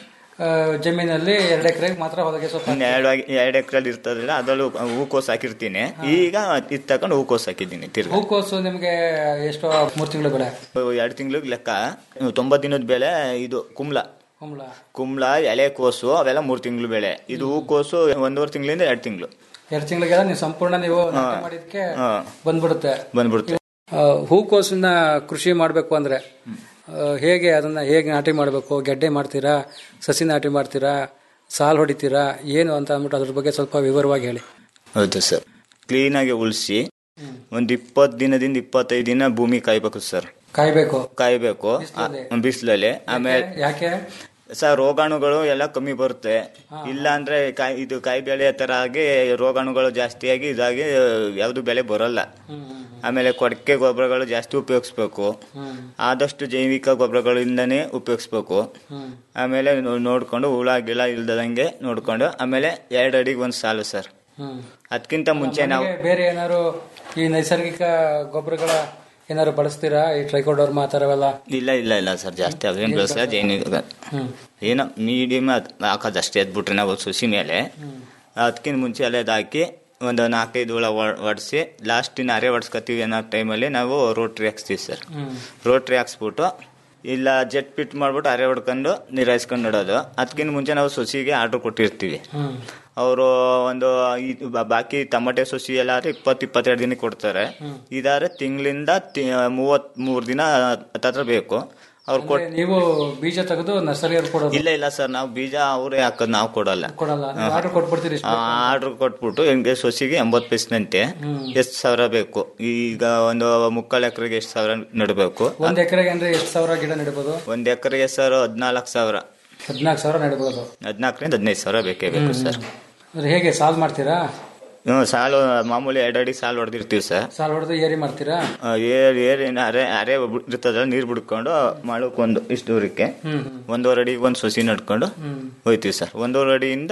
ಜಮೀನಲ್ಲಿ ಎರಡು ಎಕರೆಗೆ ಮಾತ್ರ ಹೊಲಗೆ ಸ್ವಲ್ಪ ಇನ್ನು ಎರಡು ಎರಡು ಎಕರೆ ಇರ್ತದಲ್ಲ ಅದರಲ್ಲೂ ಹೂಕೋಸು ಹಾಕಿರ್ತೀನಿ ಈಗ ಇದು ತಗೊಂಡು ಹೂಕೋಸು ಹಾಕಿದ್ದೀನಿ ತಿರ್ಗಿ ಹೂಕೋಸು ನಿಮ್ಗೆ ಎಷ್ಟು ಮೂರು ತಿಂಗಳು ಬೆಳೆ ಎರಡು ತಿಂಗ್ಳಿಗೆ ಲೆಕ್ಕ ತೊಂಬತ್ತು ದಿನದ ಬೆಳೆ ಇದು ಕುಂಬ್ಳ ಕುಂಬಳ ಕುಂಬ್ಳ ಎಲೆ ಕೋಸು ಅವೆಲ್ಲ ಮೂರು ತಿಂಗಳು ಬೆಳೆ ಇದು ಹೂಕೋಸು ಒಂದೂವರೆ ತಿಂಗಳಿಂದ ಎರಡು ತಿಂಗಳು ಎರಡು ತಿಂಗಳಿಗೆಲ್ಲ ನೀವು ಸಂಪೂರ್ಣ ನೀವು ನಾಟಿ ಮಾಡಿದ್ಕೆ ಹಾ. ಬಂದ್ಬಿಡುತ್ತೆ ಬಂದ್ಬಿಡುತ್ತೆ ಆ, ಹೂಕೋಸನ್ನ ಕೃಷಿ ಮಾಡಬೇಕು ಅಂದ್ರೆ ಆ, ಹೇಗೆ ಅದನ್ನ ಹೇಗೆ ನಾಟಿ ಮಾಡಬೇಕು ಗೆಡ್ಡೆ ಮಾಡ್ತೀರಾ ಸಸಿ ನಾಟಿ ಮಾಡ್ತೀರಾ ಸಾಲ್ ಹೊಡಿತೀರಾ ಏನು ಅಂತ ಅಂದ್ಬಿಟ್ಟು ಅದ್ರ ಬಗ್ಗೆ ಸ್ವಲ್ಪ ವಿವರವಾಗಿ ಹೇಳಿ ಹೌದು ಸರ್ ಕ್ಲೀನಾಗಿ ಉಳಿಸಿ ಒಂದು ಇಪ್ಪತ್ತು ದಿನದಿಂದ ಇಪ್ಪತ್ತೈದು ದಿನ ಭೂಮಿ ಕಾಯ್ಬೇಕು ಸರ್ ಕಾಯ್ಬೇಕು ಕಾಯ್ಬೇಕು ಬಿಸಿಲಲ್ಲಿ ಆಮೇಲೆ ಯಾಕೆ ಸರ್ ರೋಗಾಣುಗಳು ಎಲ್ಲ ಕಮ್ಮಿ ಬರುತ್ತೆ ಇಲ್ಲ ಅಂದ್ರೆ ಕಾಯಿ ಇದು ಕಾಯಿ ಬೆಳೆ ತರ ಆಗಿ ರೋಗಾಣುಗಳು ಜಾಸ್ತಿಯಾಗಿ ಇದಾಗಿ ಯಾವುದು ಬೆಳೆ ಬರಲ್ಲ ಆಮೇಲೆ ಕೊಡಕೆ ಗೊಬ್ಬರಗಳು ಜಾಸ್ತಿ ಉಪಯೋಗಿಸ್ಬೇಕು ಆದಷ್ಟು ಜೈವಿಕ ಗೊಬ್ಬರಗಳಿಂದನೇ ಉಪಯೋಗಿಸ್ಬೇಕು ಆಮೇಲೆ ನೋ- ನೋಡ್ಕೊಂಡು ಹುಳ ಗಿಳ ಇಲ್ದಂಗೆ ನೋಡ್ಕೊಂಡು ಆಮೇಲೆ ಎರಡು ಅಡಿಗೆ ಒಂದು ಸಾಲು ಸರ್ ಹ್ಮ್. ಅದಕ್ಕಿಂತ ಮುಂಚೆ ನಾವು ಮನೆಗೆ ಬೇರೆ ಏನಾದ್ರು ಈ ನೈಸರ್ಗಿಕ ಗೊಬ್ಬರಗಳ ಏನಾದ್ರು ಬಳಸ್ತೀರಾ ಈ ಟ್ರೈಕೋಡರ್ಮಾ ಆ ಥರವೆಲ್ಲ ಇಲ್ಲ ಇಲ್ಲ ಇಲ್ಲ ಸರ್ ಜಾಸ್ತಿ ಅವೇನು ಬೆಳೆಸಲ್ಲ ಜೈನಿಕ ಹ್ಮ್. ಏನೋ ಮೀಡಿಯಮ್ ಹಾಕೋದಷ್ಟೇ ಎದ್ಬಿಟ್ರೆ ನಾವು ಸುಸಿ ಮೇಲೆ ಅದಕ್ಕಿಂತ ಮುಂಚೆ ಅಲ್ಲೇದು ಹಾಕಿ ಒಂದು ನಾಲ್ಕೈದು ಹುಳ ಹೊಡ್ಸಿ ಲಾಸ್ಟಿನ ಅರೆ ಹೊಡ್ಸ್ಕೊತೀವಿ ಅನ್ನೋ ಟೈಮಲ್ಲಿ ನಾವು ರೋಟ್ರಿ ಹಾಕ್ಸ್ತೀವಿ ಸರ್ ರೋಟ್ರಿ ಹಾಕ್ಸ್ಬಿಟ್ಟು ಇಲ್ಲ ಜೆಟ್ ಪಿಟ್ ಮಾಡ್ಬಿಟ್ಟು ಅರೆ ಹೊಡ್ಕೊಂಡು ನೀರಾಯಿಸ್ಕೊಂಡು ಇಡೋದು ಅದಕ್ಕಿಂತ ಮುಂಚೆ ನಾವು ಸೊಸಿಗೆ ಆರ್ಡ್ರ್ ಕೊಟ್ಟಿರ್ತೀವಿ ಅವರು ಒಂದು ಇದು ಬ- ಬಾಕಿ ಟಮಟೆ ಸೊಸಿ ಎಲ್ಲ ಆದ್ರೆ ಇಪ್ಪತ್ತು ಇಪ್ಪತ್ತೆರಡು ದಿನ ಕೊಡ್ತಾರೆ ಇದಾದ್ರೆ ತಿಂಗಳಿಂದ ಮೂವತ್ ಮೂರು ದಿನ ಹತ್ತತ್ರ ಬೇಕು ಅವ್ರು ಕೊಟ್ ಅಂದ್ರೆ ನೀವು ಬೀಜ ತೆಗೆದು ನರ್ಸರಿಯವ್ರು ಕೊಡೋದು ಇಲ್ಲ ಇಲ್ಲ ಸರ್ ನಾವು ಬೀಜ ಅವರೇ ಹಾಕೋದು ನಾವು ಕೊಡಲ್ಲ ಕೊಡಲ್ಲ ನೀವು ಆರ್ಡರ್ ಕೊಟ್ಬಿಡ್ತೀರಿ ಇಷ್ಟು ಆರ್ಡರ್ ಕೊಟ್ಬಿಟ್ಟು ಹೆಂಗೆ ಸೊಸಿಗೆ ಎಂಬತ್ತು ಪೈಸೆನಂತೆ ಎಷ್ಟು ಸಾವಿರ ಬೇಕು ಈಗ ಒಂದು ಮುಕ್ಕಾಲು ಎಕರೆಗೆ ಎಷ್ಟು ಸಾವಿರ ನೆಡಬೇಕು ಒಂದ್ ಎಕರೆಗೆ ಅಂದ್ರೆ ಎಷ್ಟು ಸಾವಿರ ಗಿಡ ನೆಡ್ಬೋದು ಒಂದು ಎಕರೆಗೆ ಸರ್ ಹದಿನಾಲ್ಕು ಸಾವಿರ ಹದಿನಾಲ್ಕು ಸಾವಿರ ನೆಡ್ಬೋದು ಹದಿನಾಲ್ಕರಿಂದ ಹದಿನೈದು ಸಾವಿರ ಬೇಕೇ ಬೇಕು ಸರ್ ಅಂದ್ರೆ ಹೇಗೆ ಸಾಲ್ ಮಾಡ್ತೀರಾ ಹ್ಞೂ ಸಾಲು ಮಾಮೂಲಿ ಎರಡು ಅಡಿ ಸಾಲು ಹೊಡೆದಿರ್ತೀವಿ ಸರ್ ಸಾಲ್ ಹೊಡೆದು ಏರಿ ಮಾಡ್ತೀರಾ ಆ, ಏರ್ ಏರಿನ ಅರೆ ಅರೆ ಬು- ಇರ್ತದಲ್ಲ ನೀರು ಬಿಡ್ಕೊಂಡು ಮಾಡಕ್ಕೆ ಒಂದು ಇಷ್ಟು ದೂರಕ್ಕೆ ಹ್ಮ್ ಒಂದೂವರೆ ಅಡಿಗೆ ಒಂದು ಸೊಸಿ ನಡ್ಕೊಂಡು ಹ್ಮ್ ಹೋಯ್ತೀವಿ ಸರ್ ಒಂದೂವರೆ ಅಡಿಯಿಂದ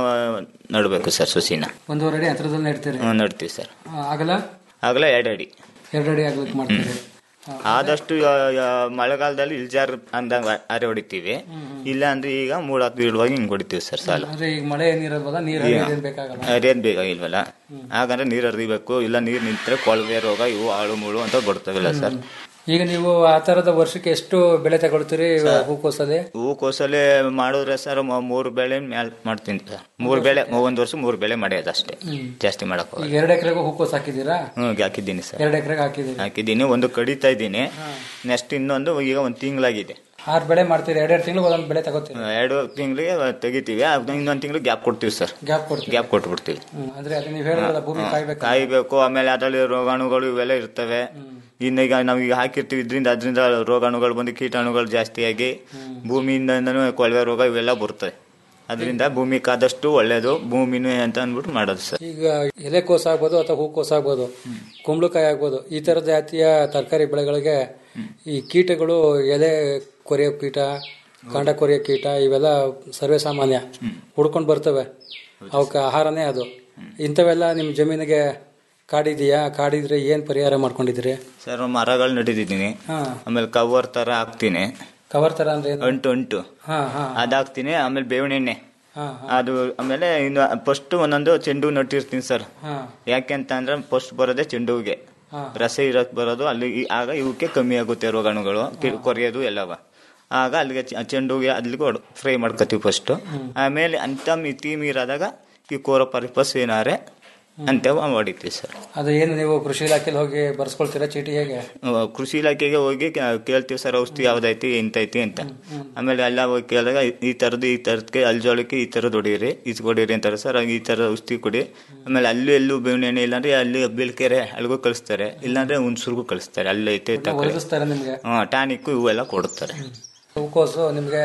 ನಡಬೇಕು ಸರ್ ಸೊಸಿನ ಒಂದೂವರೆ ಅಡಿ ಹತ್ರದಲ್ಲಿ ನೆಡ್ತೀರಿ ಹ್ಞೂ ನಡ್ತೀವಿ ಸರ್ ಆ, ಆಗಲ್ಲ ಆಗಲೇ ಎರಡು ಅಡಿ ಎರಡು ಅಡಿ ಆಗ್ಲಿಕ್ಕೆ ಮಾಡ್ತೀರಿ ಆದಷ್ಟು ಆ, ಆ, ಮಳೆಗಾಲದಲ್ಲಿ ಇಲ್ಜಾರ್ ಅಂದಂಗ ಅರೆ ಹೊಡಿತೀವಿ ಇಲ್ಲ ಅಂದ್ರೆ ಈಗ ಮೂಡ್ ಹತ್ತು ಇಡುವಾಗ ಹಿಂಗ್ ಹೊಡಿತೀವಿ ಸರ್ ಸಾಲು ಅಂದ್ರೆ ಈಗ ಮಳೆ ನೀರಲ್ವಲ್ಲ ನೀರು ಏನ್ ಬೇಕಾಗಲ್ಲ ಅರೇನ್ ಬೇಕಾಗಿಲ್ವಲ್ಲ ಹಾಗಂದ್ರೆ ನೀರು ಹರಿಬೇಕು ಇಲ್ಲ ನೀರು ನಿಂತ್ರೆ ಕೊಳವೆ ರೋಗ ಇವು ಆಳು ಮುಳು ಅಂತ ಬರ್ತವಿಲ್ಲ ಸರ್ ಈಗ ನೀವು ಆ ತರದ ವರ್ಷಕ್ಕೆ ಎಷ್ಟು ಬೆಳೆ ತಗೊಳ್ತೀರಿ ಹೂಕೋಸಲ್ಲಿ ಹೂಕೋಸಲ್ಲಿ ಮಾಡಿದ್ರೆ ಸರ್ ಮ- ಮೂರು ಬೆಳೆ ಮ್ಯಾಲ್ ಮಾಡ್ತೀನಿ ಸರ್ ಮೂರು ಬೆಳೆ ಒಂದ್ ವರ್ಷ ಮೂರು ಬೆಳೆ ಮಾಡ್ಯೋದು ಅಷ್ಟೇ ಜಾಸ್ತಿ ಮಾಡಕ್ ಈಗ ಹೋಗಲ್ಲ ಎರಡು ಎಕರೆಗೂ ಹೂಕೋಸ್ ಹಾಕಿದ್ದೀರಾ ಹ್ಮ್ ಹಾಕಿದ್ದೀನಿ ಸರ್ ಎರಡು ಎಕರೆಗೆ ಹಾಕಿದ್ದೀರಿ ಹಾಕಿದ್ದೀನಿ ಒಂದು ಕಡಿತಾ ಇದ್ದೀನಿ ನೆಕ್ಸ್ಟ್ ಇನ್ನೊಂದು ಈಗ ಒಂದು ತಿಂಗಳಾಗಿದೆ ಆರು ಬೆಳೆ ಮಾಡ್ತೀರಿ ಎರಡೆರಡು ತಿಂಗಳು ಒಂದೊಂದು ಬೆಳೆ ತಗೋತೀರಿ ಎರಡು ತಿಂಗಳಿಗೆ ತೆಗಿತೀವಿ ಅದು ಇನ್ನೊಂದು ತಿಂಗಳು ಗ್ಯಾಪ್ ಕೊಡ್ತೀವಿ ಸರ್ ಗ್ಯಾಪ್ ಕೊಡ್ತೀವಿ ಗ್ಯಾಪ್ ಕೊಟ್ಬಿಡ್ತೀವಿ ಹ್ಮ್. ಅಂದ್ರೆ ಅದು ನೀವು ಹೇಳಿದ್ರಲ್ಲ ಭೂಮಿ ಕಾಯ್ಬೇಕು ಕಾಯ್ಬೇಕು ಆಮೇಲೆ ಅದರಲ್ಲಿ ರೋಗಾಣುಗಳು ಇವೆಲ್ಲ ಇರ್ತವೆ ಇನ್ನು ಈಗ ನಾವು ಈಗ ಹಾಕಿರ್ತೀವಿ ಇದರಿಂದ ಅದರಿಂದ ರೋಗಾಣುಗಳು ಬಂದು ಕೀಟಾಣುಗಳು ಜಾಸ್ತಿಯಾಗಿ ಭೂಮಿಯಿಂದನೂ ಕೊಳವೆ ರೋಗ ಇವೆಲ್ಲ ಬರ್ತವೆ ಅದರಿಂದ ಭೂಮಿ ಕಾದಷ್ಟು ಒಳ್ಳೇದು ಭೂಮಿನೂ ಅಂತ ಅಂದ್ಬಿಟ್ಟು ಮಾಡೋದು ಸರ್ ಈಗ ಎಲೆಕೋಸು ಆಗ್ಬೋದು ಅಥವಾ ಹೂಕೋಸು ಆಗ್ಬೋದು ಕುಂಬಳಕಾಯಿ ಆಗ್ಬೋದು ಈ ಥರ ಜಾತಿಯ ತರಕಾರಿ ಬೆಳೆಗಳಿಗೆ ಈ ಕೀಟಗಳು ಎಲೆ ಕೊರೆಯೋ ಕೀಟ ಕಾಂಡ ಕೊರೆಯೋ ಕೀಟ ಇವೆಲ್ಲ ಸರ್ವೇ ಸಾಮಾನ್ಯ ಹುಡ್ಕೊಂಡು ಬರ್ತವೆ ಅವಕ್ಕೆ ಆಹಾರನೇ ಅದು ಇಂಥವೆಲ್ಲ ನಿಮ್ಮ ಜಮೀನಿಗೆ ಕಾಡಿದೆಯಾ ಕಾಡಿದ್ರೆ ಏನು ಪರಿಹಾರ ಮಾಡ್ಕೊಂಡಿದ್ದೀರಿ ಸರ್ ಮರಗಳು ನಡಿದಿದ್ದೀನಿ ಹಾ. ಆಮೇಲೆ ಕವರ್ ತರ ಹಾಕ್ತೀನಿ ಕವರ್ ಥರ ಅಂದ್ರೆ ಏನು ಅಂಟು ಅಂಟು ಹಾ ಹಾ ಅದಾಕ್ತೀನಿ ಆಮೇಲೆ ಬೇವಿನ ಎಣ್ಣೆ ಹಾ ಅದು ಆಮೇಲೆ ಇನ್ನು ಫಸ್ಟ್ ಒಂದೊಂದು ಚೆಂಡು ನಟ್ಟಿರ್ತೀನಿ ಸರ್ ಹಾ ಯಾಕೆ ಅಂತ ಅಂದ್ರೆ ಫಸ್ಟ್ ಬರೋದೇ ಚೆಂಡುವಿಗೆ ಹಾ. ರಸ ಇರಕ್ ಬರೋದು ಅಲ್ಲಿ ಈ- ಆಗ ಇವಕ್ಕೆ ಕಮ್ಮಿ ಆಗುತ್ತೆ ರೋಗಾಣುಗಳು ಕಿ- ಕೊರೆಯೋದು ಎಲ್ಲವ ಆಗ ಅಲ್ಲಿಗೆ ಚೆ- ಚೆಂಡುಗೆ ಅಲ್ಲಿಗೆ ಫ್ರೈ ಮಾಡ್ಕೋತೀವಿ ಫಸ್ಟ್ ಆಮೇಲೆ ಅಂತ ಮಿತಿ ಮೀರಾದಾಗ ಈ ಕೋರ ಪರಿಪಸ್ ಏನಾರೆ ಅಂತ ಹೊಡಿತೀವಿ ಸರ್ ಅದು ಏನು ನೀವು ಕೃಷಿ ಇಲಾಖೆಲಿ ಹೋಗಿ ಬರ್ಸ್ಕೊಳ್ತೀರಾ ಚೀಟಿ ಹೇಗೆ ಅಹ್, ಕೃಷಿ ಇಲಾಖೆಗೆ ಹೋಗಿ ಕೇ- ಕೇಳ್ತೀವಿ ಸರ್ ಔಷಧಿ ಯಾವ್ದೈತಿ ಎಂತೈತಿ ಅಂತ ಆಮೇಲೆ ಎಲ್ಲ ಹೋಗಿ ಕೇಳಿದಾಗ ಈ- ಈ ತರದ್ದು ಈ ತರದಕ್ಕೆ ಅಲ್ಜೋಳಕ್ಕೆ ಈ ತರದ್ದು ಹೊಡೀರಿ ಇದು ಕೊಡಿರಿ ಅಂತಾರೆ ಸರ್ ಈ ತರ ಔಷಧಿ ಕೊಡಿ ಆಮೇಲೆ ಅಲ್ಲೂ ಎಲ್ಲೂ ಬೇವಿನ ಎಣ್ಣೆ ಇಲ್ಲಾಂದ್ರೆ ಅಲ್ಲಿ ಬಿಳ್ಕೆರೆ ಅಲ್ಲಿಗೂ ಕಳಿಸ್ತಾರೆ ಇಲ್ಲಾಂದ್ರೆ ಹುಣಸೂರ್ಗೂ ಕಳಿಸ್ತಾರೆ ಅಲ್ಲೈತೆ ತಗೊಳ್ಳಿ ಒದಗಿಸ್ತಾರೆ ನಿಮಗೆ ಹ್ಮ್ ಟಾನಿಕ್ಕು ಇವೆಲ್ಲ ಕೊಡುತ್ತಾರೆ ಹೂಕೋಸು ನಿಮಗೆ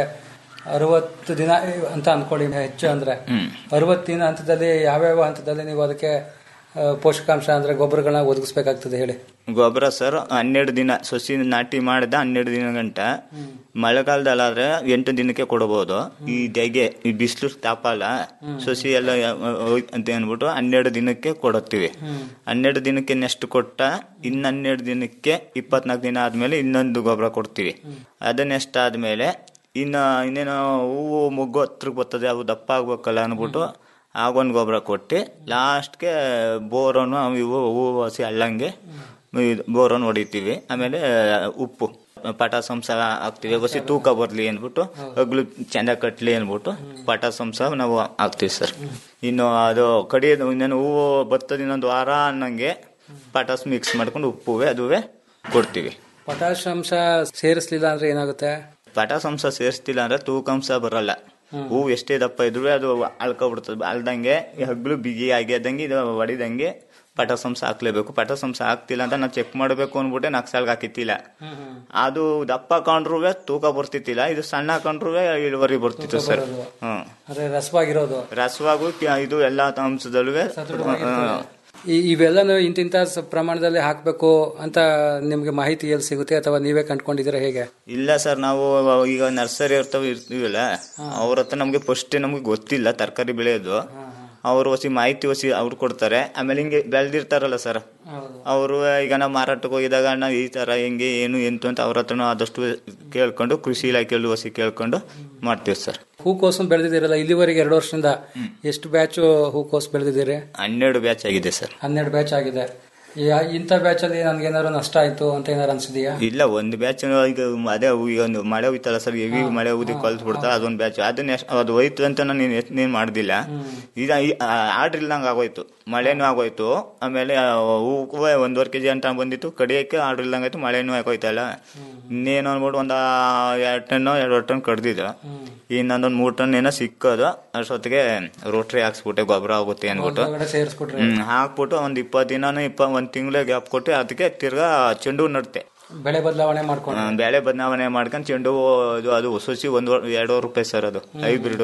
ಅರವತ್ತು ದಿನ ಅಂತ ಅನ್ಕೊಳ್ಳಿ ಹೆಚ್ಚು ಅಂದ್ರೆ ಅರವತ್ತು ದಿನ ಹಂತದಲ್ಲಿ ಯಾವ್ಯಾವ ಹಂತದಲ್ಲಿ ನೀವು ಅದಕ್ಕೆ ಆ, ಪೋಷಕಾಂಶ ಅಂದ್ರೆ ಗೊಬ್ಬರಗಳನ್ನ ಒದಗಿಸ್ಬೇಕಾಗ್ತದೆ ಹೇಳಿ ಗೊಬ್ಬರ ಸರ್ ಹನ್ನೆರಡು ದಿನ ಸಸಿ ನಾಟಿ ಮಾಡಿದ ಹನ್ನೆರಡು ದಿನ ಗಂಟ ಮಳೆಗಾಲದಲ್ಲಾದ್ರೆ ಎಂಟು ದಿನಕ್ಕೆ ಕೊಡಬಹುದು ಈ ದೆಗೆ ಈ ಬಿಸಿಲು ತಾಪಲ್ಲ ಸಸಿ ಎಲ್ಲ ಹೋಯ್ ಅಂತ ಅಂದ್ಬಿಟ್ಟು ಹನ್ನೆರಡು ದಿನಕ್ಕೆ ಕೊಡುತ್ತೀವಿ ಹನ್ನೆರಡು ದಿನಕ್ಕೆ ನೆಕ್ಸ್ಟ್ ಕೊಟ್ಟ ಇನ್ನು ಹನ್ನೆರಡು ದಿನಕ್ಕೆ ಇಪ್ಪತ್ನಾಲ್ಕು ದಿನ ಆದ್ಮೇಲೆ ಇನ್ನೊಂದು ಗೊಬ್ಬರ ಕೊಡ್ತೀವಿ ಅದು ನೆಕ್ಸ್ಟ್ ಆದ್ಮೇಲೆ ಇನ್ನು ಇನ್ನೇನು ಹೂವು ಮೊಗ್ಗು ಹತ್ರಕ್ಕೆ ಬರ್ತದೆ ಅವು ದಪ್ಪ ಆಗ್ಬೇಕಲ್ಲ ಅಂದ್ಬಿಟ್ಟು ಆಗೊಂದು ಗೊಬ್ಬರ ಕೊಟ್ಟು ಲಾಸ್ಟ್ಗೆ ಬೋರೋನು ಅವು ಇವು ಹೂವು ಹಸಿ ಹಳ್ಳಂಗೆ ಬೋರೋನ್ ಹೊಡಿತೀವಿ ಆಮೇಲೆ ಉಪ್ಪು ಪಟಾಸಂಸ ಹಾಕ್ತಿವಿ ಬಸಿ ತೂಕ ಬರಲಿ ಅಂದ್ಬಿಟ್ಟು ಹಗ್ಲು ಚೆಂದ ಕಟ್ಲಿ ಅಂದ್ಬಿಟ್ಟು ಪಟಾಸಂಸ ನಾವು ಹಾಕ್ತಿವಿ ಸರ್ ಇನ್ನು ಅದು ಕಡಿಯೋದು ಇನ್ನೇನು ಹೂವು ಬರ್ತದ ಇನ್ನೊಂದು ವಾರ ಅನ್ನಂಗೆ ಪಟಾಸ್ ಮಿಕ್ಸ್ ಮಾಡ್ಕೊಂಡು ಉಪ್ಪುವೆ ಅದುವೆ ಕೊಡ್ತೀವಿ ಪೊಟ್ಯಾಶ್ ಅಂಶ ಸೇರಿಸ್ಲಿಲ್ಲ ಅಂದ್ರೆ ಏನಾಗುತ್ತೆ ಪಟಾಸಂಸ ಸೇರಿಸ್ತಿಲ್ಲ ಅಂದ್ರೆ ತೂಕಾಂಶ ಬರಲ್ಲ ಹೂವು ಎಷ್ಟೇ ದಪ್ಪ ಇದ್ರು ಅದು ಅಳ್ಕೊಬಿಡ್ತದೆ ಅಲ್ದಂಗೆ ಈ ಹಗ್ಲು ಬಿಗಿ ಆಗ್ಯದಂಗೆ ಇದು ಹೊಡಿದಂಗೆ ಪಟಾಸಂಸ ಹಾಕ್ಲೇಬೇಕು ಪಟಾಸಂಸ ಹಾಕ್ತಿಲ್ಲ ಅಂತ ನಾವು ಚೆಕ್ ಮಾಡಬೇಕು ಅಂದ್ಬಿಟ್ಟೆ ನಾಲ್ಕು ಸಾಲ್ಗೆ ಹಾಕಿತ್ತಿಲ್ಲ ಅದು ದಪ್ಪ ಹಾಕೊಂಡ್ರು ತೂಕ ಬರ್ತಿತ್ತಿಲ್ಲ ಇದು ಸಣ್ಣ ಹಾಕೊಂಡ್ರು ಇಳುವರಿ ಬರ್ತಿತ್ತು ಸರ್ ಹ್ಮ್ ಅಂದ್ರೆ ರಸವಾಗಿರೋದು ರಸವಾಗು ಕ- ಇದು ಎಲ್ಲಾ ಅಂಶದಲ್ಲೂ ಈ ಇವೆಲ್ಲನೂ ಇಂತಿಂತ ಸ- ಪ್ರಮಾಣದಲ್ಲಿ ಹಾಕಬೇಕು ಅಂತ ನಿಮ್ಗೆ ಮಾಹಿತಿ ಎಲ್ಲಿ ಸಿಗುತ್ತೆ ಅಥವಾ ನೀವೇ ಕಂಡ್ಕೊಂಡಿದ್ದೀರಾ ಹೇಗೆ ಇಲ್ಲ ಸರ್ ನಾವು ಈಗ ನರ್ಸರಿ ಇರ್ತಾವ ಇರ್ತೀವಲ್ಲ ಅವ್ರ ಹತ್ರ ನಮ್ಗೆ ಫಸ್ಟ್ ನಮ್ಗೆ ಗೊತ್ತಿಲ್ಲ ತರಕಾರಿ ಬೆಳೆಯೋದು ಅವ್ರು ಹೊಸಿ ಮಾಹಿತಿ ಹೊಸಿ ಅವ್ರು ಕೊಡ್ತಾರೆ ಆಮೇಲೆ ಹಿಂಗೆ ಬೆಳೆದಿರ್ತಾರಲ್ಲ ಸರ್ ಅವರು ಈಗ ನಾವು ಮಾರಾಟಕ್ಕೆ ಹೋಗಿದಾಗ ನಾವು ಈ ತರ ಹೆಂಗೆ ಏನು ಎಂತು ಅಂತ ಅವ್ರ ಹತ್ರನೂ ಆದಷ್ಟು ಕೇಳ್ಕೊಂಡು ಕೃಷಿ ಇಲಾಖೆಯಲ್ಲಿ ಹೊಸಿ ಕೇಳ್ಕೊಂಡು ಮಾಡ್ತೀವಿ ಸರ್ ಹೂಕೋಸು ಬೆಳೆದಿದ್ದೀರಲ್ಲ ಇಲ್ಲಿವರೆಗೆ ಎರಡು ವರ್ಷದಿಂದ ಎಷ್ಟು ಬ್ಯಾಚ್ ಹೂಕೋಸು ಬೆಳೆದಿದ್ದೀರಿ ಹನ್ನೆರಡು ಬ್ಯಾಚ್ ಆಗಿದೆ ಸರ್ ಹನ್ನೆರಡು ಬ್ಯಾಚ್ ಆಗಿದೆ ಯಾ- ಇಂಥ ಬ್ಯಾಚ್ ಅಲ್ಲಿ ನನ್ಗೆ ಏನಾದ್ರು ನಷ್ಟ ಆಯ್ತು ಅಂತ ಏನಾರು ಅನ್ಸಿದ್ಯಾ ಇಲ್ಲ ಒಂದು ಬ್ಯಾಚ್ ಈಗ ಅದೇ ಈಗ ಒಂದು ಮಳೆ ಹೋಯ್ತಲ್ಲ ಸರ್ ಹೆವಿ ಮಳೆ ಹೋಗಿ ಕಲ್ತು ಬಿಡ್ತಾರೆ ಅದೊಂದು ಬ್ಯಾಚ್ ಅದನ್ನ ಎಷ್ಟ್- ಅದು ಹೋಯ್ತು ಅಂತ ನಾನು ಏನ್ ಮಾಡ್ದಿಲ್ಲ ಈಗ ಆರ್ಡ್ರ್ ಇಲ್ದಂಗೆ ಆಗೋಯ್ತು ಮಳೆನೂ ಆಗೋಯ್ತು ಆಮೇಲೆ ಹೂವು ಒಂದೂವರೆ ಕೆಜಿ ಅಂತ ಬಂದಿತ್ತು ಕಡಿಯಕ್ಕೆ ಆರ್ಡ್ರ್ ಇಲ್ದಂಗೆ ಆಯ್ತು ಮಳೆನೂ ಆಗೋಯ್ತಲ್ಲ ಇನ್ನೇನು ಅನ್ಬಿಟ್ಟು ಒಂದು ಎರಡು ಟನ್ ಎರಡು ಟನ್ ಕಡ್ದಿದ್ದು ಇನ್ನೊಂದೊಂದು ಮೂರು ಟನ್ ಏನೋ ಸಿಕ್ಕೋದು ಅಷ್ಟೊತ್ತಿಗೆ ರೋಟ್ರಿ ಹಾಕ್ಸ್ಬಿಟ್ಟೆ ಗೊಬ್ಬರ ಆಗುತ್ತೆ ಅನ್ಬಿಟ್ಟು ಹೊರಗಡೆ ಸೇರಿಸ್ಬಿಟ್ರೆ ಹ್ಮ್ ಹಾಕ್ಬಿಟ್ಟು ಒಂದ್ ಇಪ್ಪತ್ತು ದಿನಾನು ಇಪ್ಪ ಒಂದ್ ತಿಂಗಳ ಗ್ಯಾಪ್ ಕೊಟ್ಟು ಅದಕ್ಕೆ ತಿರ್ಗಾ ಚೆಂಡು ಹೂ ನಡ್ತೆ ಬೆಳೆ ಬದಲಾವಣೆ ಮಾಡ್ಕೊಂಡು ಆ, ಬೆಳೆ ಬದಲಾವಣೆ ಮಾಡ್ಕೊಂಡು ಚೆಂಡು ಹೂ ಇದು ಅದು ಸಸಿ ಒಂದು ಎರಡೂವರೆ ರೂಪಾಯಿ ಸರ್ ಅದು ಹೈಬ್ರಿಡ್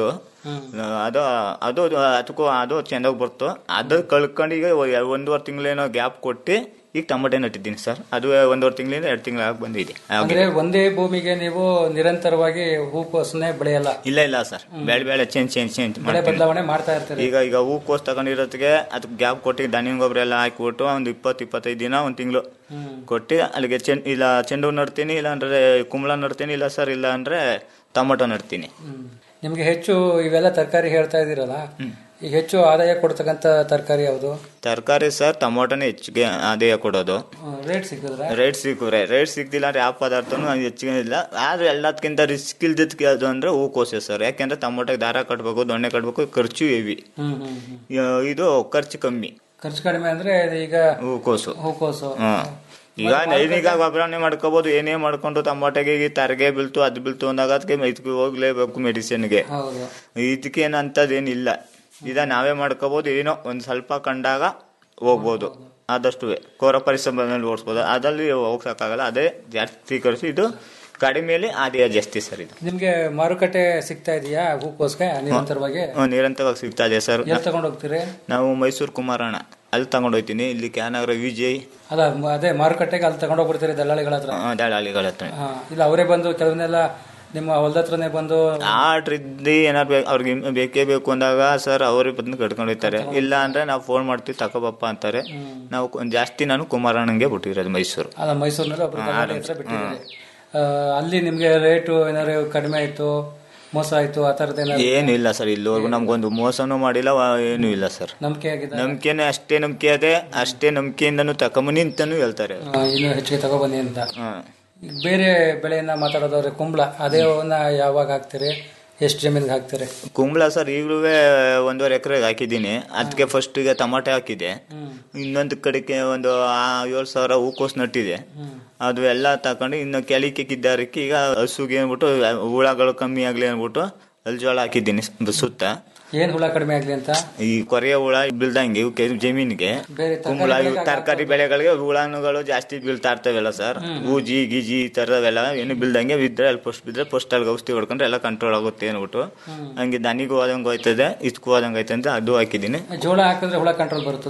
ಅದು ಅದು ಅದಕ್ಕೂ ಅದು ಚೆಂದಾಗಿ ಬರ್ತು ಅದು ಕಳ್ಕೊಂಡು ಈಗ ಒಂದೂವರೆ ತಿಂಗಳೇನೋ ಗ್ಯಾಪ್ ಕೊಟ್ಟು ಈಗ ಟೊಮಟೆ ನಟ್ಟಿದ್ದೀನಿ ಸರ್ ಅದು ಒಂದೂವರೆ ತಿಂಗಳಿಂದ ಎರಡು ತಿಂಗಳ ಆಗಿ ಬಂದಿದೆ ಅಂದ್ರೆ ಒಂದೇ ಭೂಮಿಗೆ ನೀವು ನಿರಂತರವಾಗಿ ಹೂಕೋಸನ್ನೇ ಬೆಳೆಯಲ್ಲ ಇಲ್ಲ ಇಲ್ಲ ಸರ್ ಬೆಳೆ ಬೆಳೆ ಚೇಂಜ್ ಚೇಂಜ್ ಚೇಂಜ್ ಬೆಳೆ ಬದಲಾವಣೆ ಮಾಡ್ತಾ ಇರ್ತೀರಿ ಈಗ ಈಗ ಹೂಕೋಸ್ ತಗೊಂಡಿರೋದಕ್ಕೆ ಅದಕ್ಕೆ ಗ್ಯಾಪ್ ಕೊಟ್ಟು ದನಿನ ಗೊಬ್ಬರ ಎಲ್ಲ ಹಾಕಿಬಿಟ್ಟು ಒಂದು ಇಪ್ಪತ್ತು ಇಪ್ಪತ್ತೈದು ದಿನ ಒಂದು ತಿಂಗಳು ಕೊಟ್ಟು ಅಲ್ಲಿಗೆ ಚೆಂಡ್ ಇಲ್ಲ ಚೆಂಡು ಹೂ ನಡ್ತೀನಿ ಇಲ್ಲ ಅಂದ್ರೆ ಕುಂಬಳ ನಡ್ತೀನಿ ಇಲ್ಲ ಸರ್ ಇಲ್ಲ ಅಂದ್ರೆ ಟೊಮೊಟೊ ನಡ್ತೀನಿ ನಿಮ್ಗೆ ಹೆಚ್ಚು ಇವೆಲ್ಲ ತರಕಾರಿ ಹೇಳ್ತಾ ಇದೀರಲ್ಲ ಈಗ ಹೆಚ್ಚು ಆದಾಯ ಕೊಡ್ತಕ್ಕಂತ ತರಕಾರಿ ಯಾವುದು ತರಕಾರಿ ಸರ್ ಟೊಮೊಟೊನೇ ಹೆಚ್ಚಿಗೆ ಆದಾಯ ಕೊಡೋದು ರೇಟ್ ಸಿಕ್ಕಿದ್ರೆ ರೇಟ್ ಸಿಕ್ಕುರೆ ರೇಟ್ ಸಿಕ್ತಿಲ್ಲ ಅಂದ್ರೆ ಯಾವ ಪದಾರ್ಥನೂ ಹೆಚ್ಚಿಗೆ ಇಲ್ಲ ಆದ್ರೆ ಎಲ್ಲದಕ್ಕಿಂತ ರಿಸ್ಕ್ ಇಲ್ದಿದ್ ಅದು ಅಂದ್ರೆ ಹೂಕೋಸೆ ಸರ್ ಯಾಕೆಂದ್ರೆ ಟೊಮೊಟೊಗೆ ದಾರ ಕಟ್ಬೇಕು ದೊಣ್ಣೆ ಕಟ್ಬೇಕು ಖರ್ಚು ಹೆವಿ ಹ್ಮ್ ಹ್ಮ್ ಹ್ಮ್. ಇದು ಖರ್ಚು ಕಮ್ಮಿ ಖರ್ಚು ಕಡಿಮೆ ಅಂದ್ರೆ ಈಗ ಹೂಕೋಸು ಹೂಕೋಸು ಹ್ಮ್ ಈಗ ನೈನಿಕ ಗೊಬ್ಬರನೇ ಮಾಡ್ಕೋಬಹುದು ಏನೇ ಮಾಡ್ಕೊಂಡು ಟೊಮೊಟೊಗೆ ಈ ತರಗೆ ಬೀಳ್ತು ಅದು ಬೀಳ್ತು ಅಂದಾಗ ಅದಕ್ಕೆ ಇದಕ್ಕೆ ಹೋಗ್ಲೇಬೇಕು ಮೆಡಿಸಿನ್ಗೆ ಹೌದು ಇದಕ್ಕೆ ಏನಂತದೇನಿಲ್ಲ ಇದ ನಾವೇ ಮಾಡ್ಕೋಬಹುದು ಏನೋ ಒಂದ್ ಸ್ವಲ್ಪ ಕಂಡಾಗ ಹೋಗ್ಬೋದು ಆದಷ್ಟು ಕೋರ ಪರಿಶ್ರಮದಲ್ಲಿ ಓಡಿಸ್ಬೋದು ಅದಲ್ಲಿ ಹೋಗ್ಸಕ್ಕಾಗಲ್ಲ ಅದೇ ಜಾಸ್ತಿ ಖರ್ಚು ಇದು ಕಡಿಮೆಯಲ್ಲಿ ಆದಾಯ ಜಾಸ್ತಿ ಸರ್ ಇದು ನಿಮ್ಗೆ ಮಾರುಕಟ್ಟೆ ಸಿಗ್ತಾ ಇದೆಯಾ ಹೂಕೋಸ್ಗೆ ನಿರಂತರವಾಗಿ ಹ್ಮ್, ನಿರಂತರವಾಗಿ ಸಿಗ್ತಾ ಇದೆ ಸರ್ ಎಲ್ಲಿ ತಗೊಂಡು ಹೋಗ್ತೀರಿ ನಾವು ಮೈಸೂರು ಕುಮಾರಣ್ಣ ಅಲ್ಲಿ ತಗೊಂಡೋಗ್ತೀನಿ ಇಲ್ಲಿ ಕ್ಯಾನಗರ ವಿಜಯ್ ಅಲ್ಲ ಮ- ಅದೇ ಮಾರುಕಟ್ಟೆಗೆ ಅಲ್ಲಿ ತಗೊಂಡು ಹೋಗ್ಬಿಡ್ತೀರಿ ದಲ್ಲಾಳಿಗಳ ಹತ್ರ ಆ, ದಳ್ಳಾಳಿಗಳ ಹತ್ರ ಹಾ, ಇಲ್ಲ ಅವರೇ ಬಂದು ಕೆಲವನ್ನೆಲ್ಲ ನಿಮ್ಮ ಹೊಲದ ಹತ್ರನೇ ಬಂದು ಆರ್ಡ್ರ್ ಇದ್ದು ಏನಾದ್ರು ಬೇಕು ಅವ್ರಿಗೆ ಬೇಕೇ ಬೇಕು ಅಂದಾಗ ಸರ್ ಅವರೇ ಬಂದು ಕಟ್ಕೊಂಡು ಹೋಗ್ತಾರೆ ಇಲ್ಲ ಅಂದ್ರೆ ನಾವು ಫೋನ್ ಮಾಡ್ತೀವಿ ತಗೋಬಪ್ಪ ಅಂತಾರೆ ನಾವು ಕೊಂದ್ ಜಾಸ್ತಿ ನಾನು ಕುಮಾರಣ್ಣಂಗೆ ಬಿಟ್ಟಿರೋದು ಮೈಸೂರು ಅಲ್ಲ ಮೈಸೂರಿನಲ್ಲಿ ಒಬ್ರು ಹಾ, ದಲ್ಲಾಳಿ ಹತ್ರ ಹಾ. ಬಿಟ್ಟಿದ್ದೀರಿ ಆ, ಅಲ್ಲಿ ನಿಮ್ಗೆ ರೇಟು ಏನಾದ್ರು ಕಡಿಮೆ ಆಯ್ತು ಮೋಸ ಆಯ್ತು ಆ ಥರದ್ದು ಏನಾದ್ರು ಏನು ಇಲ್ಲ ಸರ್ ಇಲ್ಲಿವರೆಗೂ ನಮ್ಗೊಂದು ಮೋಸನೂ ಮಾಡಿಲ್ಲ ವ- ಏನೂ ಇಲ್ಲ ಸರ್ ನಂಬಿಕೆ ಆಗಿದೆ ನಂಬಿಕೆನೇ ಅಷ್ಟೇ ನಂಬಿಕೆ ಅದೇ ಅಷ್ಟೇ ನಂಬಿಕೆಯಿಂದನೂ ತಕೊಂಬನಿ ಅಂತಾನು ಹೇಳ್ತಾರೆ ಅವ್ರು. ಆ, ಇನ್ನೂ ಹೆಚ್ಚಿಗೆ ತಗೊಬನ್ನಿ ಅಂತ ಹಾ. ಈಗ ಬೇರೆ ಬೆಳೆಯನ್ನ ಮಾತಾಡೋದಾದ್ರೆ ಕುಂಬಳ ಅದೇ ಯಾವಾಗ ಹಾಕ್ತೀರಿ ಎಷ್ಟು ಜಮೀನಿಗೆ ಹಾಕ್ತೀರಿ ಕುಂಬಳ ಸರ್ ಈಗಲೂ ಒಂದೂವರೆ ಎಕರೆಗೆ ಹಾಕಿದ್ದೀನಿ ಅದಕ್ಕೆ ಫಸ್ಟ್ ಈಗ ಟಮಾಟೆ ಹಾಕಿದೆ ಇನ್ನೊಂದು ಕಡೆಗೆ ಒಂದು ಆ ಏಳು ಸಾವಿರ ಹೂಕೋಸ್ ನಟ್ಟಿದೆ ಅದು ಎಲ್ಲ ತಕೊಂಡು ಇನ್ನು ಕೆಳಿಕೆ ಕಿದ್ದಾರಕ್ಕೆ ಈಗ ಹಸುಗೆ ಅಂದ್ಬಿಟ್ಟು ಹುಳಗಳು ಕಮ್ಮಿ ಆಗ್ಲಿ ಅಂದ್ಬಿಟ್ಟು ಅಲ್ಲಿ ಜೋಳ ಹಾಕಿದ್ದೀನಿ ಸ- ಸುತ್ತ ಏನ್ ಹುಳ ಕಡಿಮೆ ಆಗ್ಲಿ ಅಂತ ಈ ಕೊರೆಯ ಹುಳ ಬೀಳ್ದಂಗೆ ಇವಕ್ಕೆ ಜಮೀನಿಗೆ ಬೇರೆ ಕುಂಬಳ ತರಕಾರಿ ಇವು ತರಕಾರಿ ಬೆಳೆಗಳಿಗೆ ಹುಳನುಗಳು ಜಾಸ್ತಿ ಬೀಳ್ತಾ ಇರ್ತಾವೆಲ್ಲ ಸರ್ ಊಜಿ ಗಿಜಿ ಈ ತರದವೆಲ್ಲ ಏನು ಬೀಳ್ದಂಗೆ ಬಿದ್ರೆ ಅಲ್ಲಿ ಫಸ್ಟ್ ಬಿದ್ರೆ ಫಸ್ಟ್ ಅಲ್ಲಿ ಔಷಧಿ ಹೊಡ್ಕೊಂಡ್ರೆ ಎಲ್ಲ ಕಂಟ್ರೋಲ್ ಆಗುತ್ತೆ ಅಂದ್ಬಿಟ್ಟು ಹಂಗೆ ದನಿಗೂ ಹೋದಂಗೆ ಹೋಯ್ತದೆ ಇದಕ್ಕೂ ಹೋದಂಗೆ ಆಯ್ತದೆ ಅಂತ ಅದು ಹಾಕಿದ್ದೀನಿ ಜೋಳ ಹಾಕಿದ್ರೆ ಹುಳ ಕಂಟ್ರೋಲ್ ಬರ್ತದಾ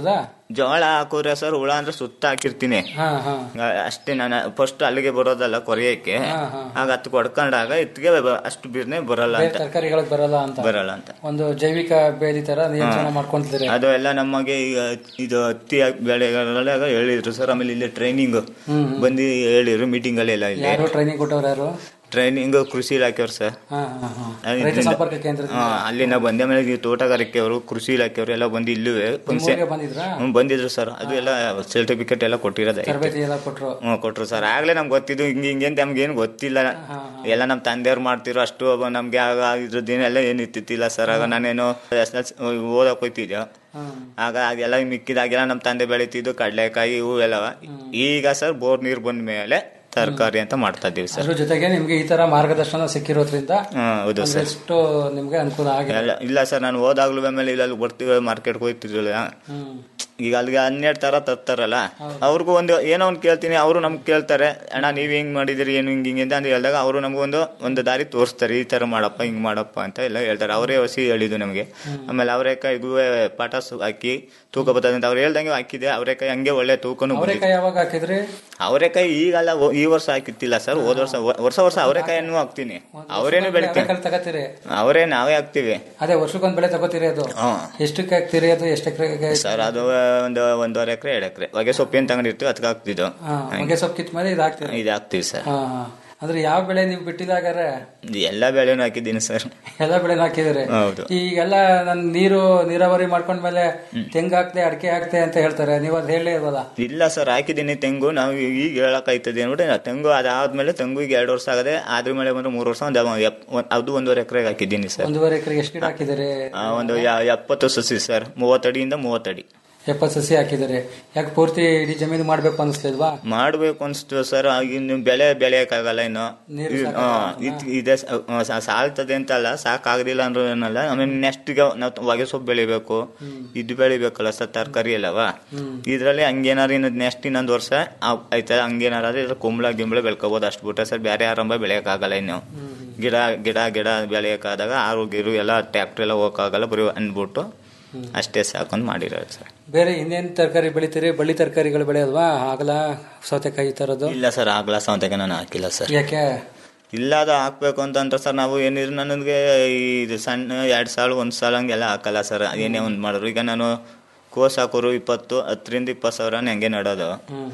ಜೋಳ ಹಾಕೋರೆ ಸರ್ ಹುಳ ಅಂದ್ರೆ ಸುತ್ತ ಹಾಕಿರ್ತೀನಿ ಹಾ ಹಾ ಆ, ಅಷ್ಟೇ ನಾನು ಫಸ್ಟ್ ಅಲ್ಲಿಗೆ ಬರೋದಲ್ಲ ಕೊರೆಯಕ್ಕೆ ಹಾ, ಹಾ. ಆಗ ಹತ್ತು ಕೊಡ್ಕೊಂಡಾಗ ಇತ್ತಿಗೆ ಬ- ಅಷ್ಟು ಬಿರ್ನೆ ಬರಲ್ಲ ಬೇರೆ ಅಂತ ತರಕಾರಿಗಳಿಗೆ ಬರಲ್ಲ ಅಂತ ಬರಲ್ಲ ಅಂತ ಒಂದು ಜೈವಿಕ ಬೇಲಿ ತರ ನಿಯಂತ್ರಣ ಹಾ. ಮಾಡ್ಕೊಂತಿದ್ರೆ ಅದು ಎಲ್ಲ ನಮಗೆ ಈಗ ಇದು ಹತ್ತಿ ಬೆಳೆಗಳೆಲ್ಲ ಹೇಳಿದ್ರು ಸರ್ ಆಮೇಲೆ ಇಲ್ಲಿ ಟ್ರೈನಿಂಗ್ ಹ್ಮ್. ಬಂದು ಹೇಳಿದ್ರು ಮೀಟಿಂಗ್ ಅಲ್ಲಿ ಎಲ್ಲ ಇಲ್ಲಿ ಯಾರು ಟ್ರೈನಿಂಗ್ ಕೊಟ್ಟವ್ರು ಯಾರು ಟ್ರೈನಿಂಗ್ ಕೃಷಿ ಇಲಾಖೆಯವರು ಸರ್ ಹಾ ಹಾ ಹಾ ಅಲ್ಲಿ ರೈತ ಇದ್ರಿಂದ- ಸಂಪರ್ಕ ಕೇಂದ್ರದಿಂದ ಹಾ, ಅಲ್ಲಿಂದ ಬಂದ ಮೇಲೆ ಈ ತೋಟಗಾರಿಕೆ ಅವರು ಕೃಷಿ ಇಲಾಖೆಯವರು ಎಲ್ಲ ಬಂದು ಇಲ್ಲುವೆ ಫಂಕ್ಷನ್ ಊರಿಗೆ ಬಂದಿದ್ರಾ ಹ್ಮ್, ಬಂದಿದ್ರು ಸರ್ ಅದು ಎಲ್ಲ ಸರ್ಟಿಫಿಕೇಟ್ ಎಲ್ಲ ಕೊಟ್ಟಿರೋದು ತರಬೇತಿ ಎಲ್ಲ ಕೊಟ್ರು ಹ್ಮ್ ಕೊಟ್ರು ಸರ್ ಆಗ್ಲೇ ನಮ್ಗೆ ಗೊತ್ತಿದ್ದು ಹಿಂಗೆ ಹಿಂಗೆ ಅಂತ ನಮ್ಗೆ ಏನು ಗೊತ್ತಿಲ್ಲ ಎಲ್ಲ ನಮ್ಮ ತಂದೆಯವ್ರು ಮಾಡ್ತಿರೋ ಅಷ್ಟು ಒಬ್ಬ ನಮ್ಗೆ ಆಗ ಇದ್ರದ್ದೇನೆಲ್ಲ ಏನು ಇತ್ತಿತ್ತಿಲ್ಲ ಸರ್ ಆಗ ನಾನೇನು ಎಸ್ ಎಲ್ ಓದಕ್ ಹೋಯ್ತಿದ್ದೆ ಆಗ ಅದೆಲ್ಲ ಮಿಕ್ಕಿದಾಗೆಲ್ಲ ನಮ್ಮ ತಂದೆ ಬೆಳಿತಿದ್ದು ಕಡಲೆಕಾಯಿ ಇವು ಎಲ್ಲವ ಈಗ ಸರ್ ಬೋರ್ ನೀರು ಬಂದ ಮೇಲೆ ತರಕಾರಿ ಅಂತ ಮಾಡ್ತಾ ಇದ್ದೀವಿ ಸರ್ ಅದ್ರ ಜೊತೆಗೆ ನಿಮ್ಗೆ ಈ ತರ ಮಾರ್ಗದರ್ಶನ ಸಿಕ್ಕಿರೋದ್ರಿಂದ ಹ್ಮ್ ಹೌದು ಸರ್ ಒಂದಷ್ಟು ನಿಮ್ಗೆ ಅನುಕೂಲ ಆಗಿದೆ ಎಲ್ಲ ಇಲ್ಲ ಸರ್ ನಾನು ಹೋದಾಗ್ಲೂ ಆಮೇಲೆ ಇಲ್ಲಿ ಬರ್ತೀವಿ ಮಾರ್ಕೆಟ್ಗೆ ಹೋಗ್ತಿದ್ರಲ್ಲ ಹ್ಮ್ ಈಗ ಅಲ್ಲಿಗೆ ಹನ್ನೆರಡು ತರ ತರ್ತಾರಲ್ಲ ಅವ್ರಿಗೂ ಒಂದು ಏನೋ ಒಂದು ಕೇಳ್ತೀನಿ ಅವರು ನಮ್ಗೆ ಕೇಳ್ತಾರೆ ಅಣ್ಣ ನೀವ್ ಹಿಂಗ್ ಮಾಡಿದಿರಿ ಏನು ಹಿಂಗ್ ಹಿಂಗೆ ಅಂತ ಹೇಳಿದಾಗ ಅವರು ನಮಗೊಂದು ಒಂದು ದಾರಿ ತೋರಿಸ್ತಾರೆ ಈ ತರ ಮಾಡಪ್ಪ ಹಿಂಗ್ ಮಾಡಪ್ಪ ಅಂತ ಎಲ್ಲ ಹೇಳ್ತಾರೆ ಅವರೇ ಹೊಸಿ ಹೇಳಿದ್ದು ನಮಗೆ ಆಮೇಲೆ ಅವರೇಕಾಯಿಗೂ ಪಾಠ ಸು- ಹಾಕಿ ತೂಕ ಬರ್ತದೆ ಅಂತ ಅವ್ರು ಹೇಳ್ದಂಗೆ ಹಾಕಿದೆ ಅವರೇಕಾಯಿ ಹಂಗೆ ಒಳ್ಳೆ ತೂಕನು ಬಂದಿದೆ ಅವರೆಕಾಯಿ ಯಾವಾಗ ಹಾಕಿದ್ರಿ ಅವರೇಕಾಯಿ ಈಗಲ್ಲ ಓ- ಈ ವರ್ಷ ಹಾಕಿತ್ತಿಲ್ಲ ಸರ್ ಹೋದ ವರ್ಷ ವರ್ಷ ವರ್ಷ ಅವರೇಕಾಯಿನೂ ಹಾಕ್ತೀನಿ ಅವರೇನು ಬೆಳಿತೀನಿ ಅವರೆಕಾಯಿ ತಗೋತೀರಿ ಅವರೇ ನಾವೇ ಹಾಕ್ತಿವಿ ಅದೇ ವರ್ಷಕ್ಕೊಂದ್ ಬೆಳೆ ತಗೋತೀರಿ ಅದು ಹ್ಮ್ ಎಷ್ಟಕ್ಕೆ ಹಾಕ್ತೀರಿ ಅದು ಎಷ್ಟು ಎಕರೆಗೆ ಸರ್ ಅದು ಒಂದು ಒಂದೂವರೆ ಎಕರೆ ಎರಡು ಎಕರೆ ಹೊಗೆ ಸೊಪ್ಪಿನ ತಗೊಂಡಿರ್ತೀವಿ ಅದಕ್ಕೆ ಹಾಕ್ತಿದ್ದು ಹೊಗೆ ಸೊಪ್ಪು ಕಿತ್ ಮೇಲೆ ಇದು ಹಾಕ್ತೀರಿ ಇದು ಹಾಕ್ತಿವಿ ಸರ್ ಹಾ ಹಾ. ಅಂದ್ರೆ ಯಾವ ಬೆಳೆ ನೀವು ಬಿಟ್ಟಿದಾಗಾರೆ ಎಲ್ಲ ಬೆಳೆನೂ ಹಾಕಿದ್ದೀನಿ ಸರ್ ಎಲ್ಲ ಬೆಳೆನ ಹಾಕಿದಿರಿ ಹೌದು ಈಗೆಲ್ಲ ನನ್ ನೀರು ನೀರಾವರಿ ಮಾಡ್ಕೊಂಡ್ಮೇಲೆ ತೆಂಗು ಹಾಕ್ದೆ ಅಡಿಕೆ ಹಾಕ್ದೆ ಅಂತ ಹೇಳ್ತಾರೆ ನೀವು ಅದ್ ಹೇಳೇ ಇಲ್ವಲ್ಲ ಇಲ್ಲ ಸರ್ ಹಾಕಿದ್ದೀನಿ ತೆಂಗು ನಾವು ಈಗ ಹೇಳಕ್ಕಾಯ್ತದೆ ಅಂದ್ಬಿಟ್ಟು ನಾ ತೆಂಗು ಅದಾದ್ಮೇಲೆ ತೆಂಗು ಈಗ ಎರಡು ವರ್ಷ ಆಗದೆ ಅದ್ರ ಮೇಲೆ ಬಂದ್ರೆ ಮೂರು ವರ್ಷ ಒಂದು ಎಪ್- ಒಂದ್- ಅದು ಒಂದೂವರೆ ಎಕರೆಗೆ ಹಾಕಿದ್ದೀನಿ ಸರ್ ಒಂದೂವರೆ ಎಕರೆಗೆ ಎಷ್ಟು ಗಿಡ ಹಾಕಿದಿರಿ ಆ, ಒಂದು ಯ- ಎಪ್ಪತ್ತು ಸಸಿ ಸರ್ ಮೂವತ್ತಡಿಯಿಂದ ಮೂವತ್ತಡಿ ಎಪ್ಪತ್ತು ಸಸಿ ಹಾಕಿದಿರಿ ಯಾಕೆ ಪೂರ್ತಿ ಇಡೀ ಜಮೀನು ಮಾಡ್ಬೇಕು ಅನಿಸ್ಲಿಲ್ವಾ ಮಾಡ್ಬೇಕು ಅನ್ಸ್ತು ಸರ್ ಇನ್ನು ಬೆಳೆ ಬೆಳೆಯಕ್ಕಾಗಲ್ಲ ಇನ್ನು ನೀರು ಇದು- ಸಾಕಾಗಲ್ಲ. ಆ, ಇದ್- ಇದೆ ಸ- ಆ, ಸಾ- ಸಾಲ್ತದೆ ಅಂತಲ್ಲ ಸಾಕಾಗದಿಲ್ಲ ಅಂದ್ರೂ ಏನಲ್ಲ ಆಮೇಲೆ ನೆಕ್ಸ್ಟ್ ನಾವು ಹೊಗೆ ಸೊಪ್ಪು ಬೆಳಿಬೇಕು ಇದು ಬೆಳಿಬೇಕಲ್ಲ ಸರ್ ತರಕಾರಿ ಎಲ್ಲವ ಇದ್ರಲ್ಲಿ ಹಂಗೇನಾರು ಇನ್ನು ನೆಕ್ಸ್ಟ್ ಇನ್ನೊಂದು ವರ್ಷ ಆ- ಆಯ್ತಾ ಹಂಗೇನಾರು ಇದ್ರ ಕುಂಬಳ ಗಿಂಬಳ ಬೆಳ್ಕೋಬಹುದು ಅಷ್ಟು ಬಿಟ್ರೆ ಸರ್ ಬೇರೆ ಆರಂಭ ಬೆಳೆಯಕ್ಕಾಗಲ್ಲ ಇನ್ನು ಗಿಡ ಗಿಡ ಗಿಡ ಬೆಳೆಯಕ್ಕಾದಾಗ ಆರು ಗಿರು ಎಲ್ಲ ಟ್ಯಾಕ್ಟ್ರ್ ಎಲ್ಲ ಹೋಗಕ್ಕಾಗಲ್ಲ ಬರೀ ಅಂದ್ಬಿಟ್ಟು ಅಷ್ಟೇ ಸಾಕೊಂಡ್ ಮಾಡಿರೋದು ಸರ್ ಬೇರೆ ಇನ್ನೇನ್ ತರಕಾರಿ ಬೆಳಿತೀರಿ ಬಳ್ಳಿ ತರಕಾರಿಗಳು ಬೆಳೆಯಲ್ವಾ ಆಗಲ ಸೌತೆಕಾಯಿ ಈ ತರದ್ದು ಇಲ್ಲ ಸರ್ ಆಗ್ಲ ಸೌತೆಗೆ ನಾನು ಹಾಕಿಲ್ಲ ಸರ್ ಯಾಕೆ ಇಲ್ಲ ಅದು ಹಾಕ್ಬೇಕು ಅಂತ ಅಂದ್ರೆ ಸರ್ ನಾವು ಏನಿದ್ರು ನನಗೆ ಇದು ಸಣ್ಣ ಎರಡು ಸಾಲು ಒಂದು ಸಾಲ ಹಂಗೆಲ್ಲ ಹಾಕಲ್ಲ ಸರ್ ಏನೇ ಒಂದು ಮಾಡಿದ್ರು ಈಗ ನಾನು ಕೋಸ್ ಹಾಕೋರು ಇಪ್ಪತ್ತು ಹತ್ತರಿಂದ ಇಪ್ಪತ್ತು ಸಾವಿರ ಹಂಗೆ ನಡೋದು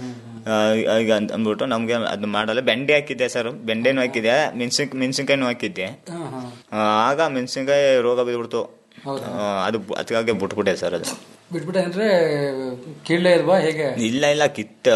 ಆ, ಈಗ ಅಂತ ಅಂದ್ಬಿಟ್ಟು ನಮಗೆ ಅದು ಮಾಡಲ್ಲ ಬೆಂಡೆ ಹಾಕಿದ್ದೆ ಸರ್ ಬೆಂಡೆನೂ ಹಾಕಿದ್ದೆ ಮೆಣಸಿನ್ ಮೆಣಸಿನ್ಕಾಯಿನೂ ಹಾಕಿದ್ದೆ ಆ, ಆಗ ಮೆಣಸಿನ್ಕಾಯಿ ರೋಗ ಬಿದ್ಬಿಡ್ತು ಆ, ಅದು ಅದಕ್ಕಾಗಿ ಬಿಟ್ಬಿಟ್ಟೆ ಸರ್ ಅದು ಬಿಟ್ಬಿಟ್ಟೆ ಅಂದ್ರೆ ಕೀಳ್ಳೆ ಇಲ್ವಾ ಹೇಗೆ ಇಲ್ಲ ಇಲ್ಲ ಕಿತ್ತ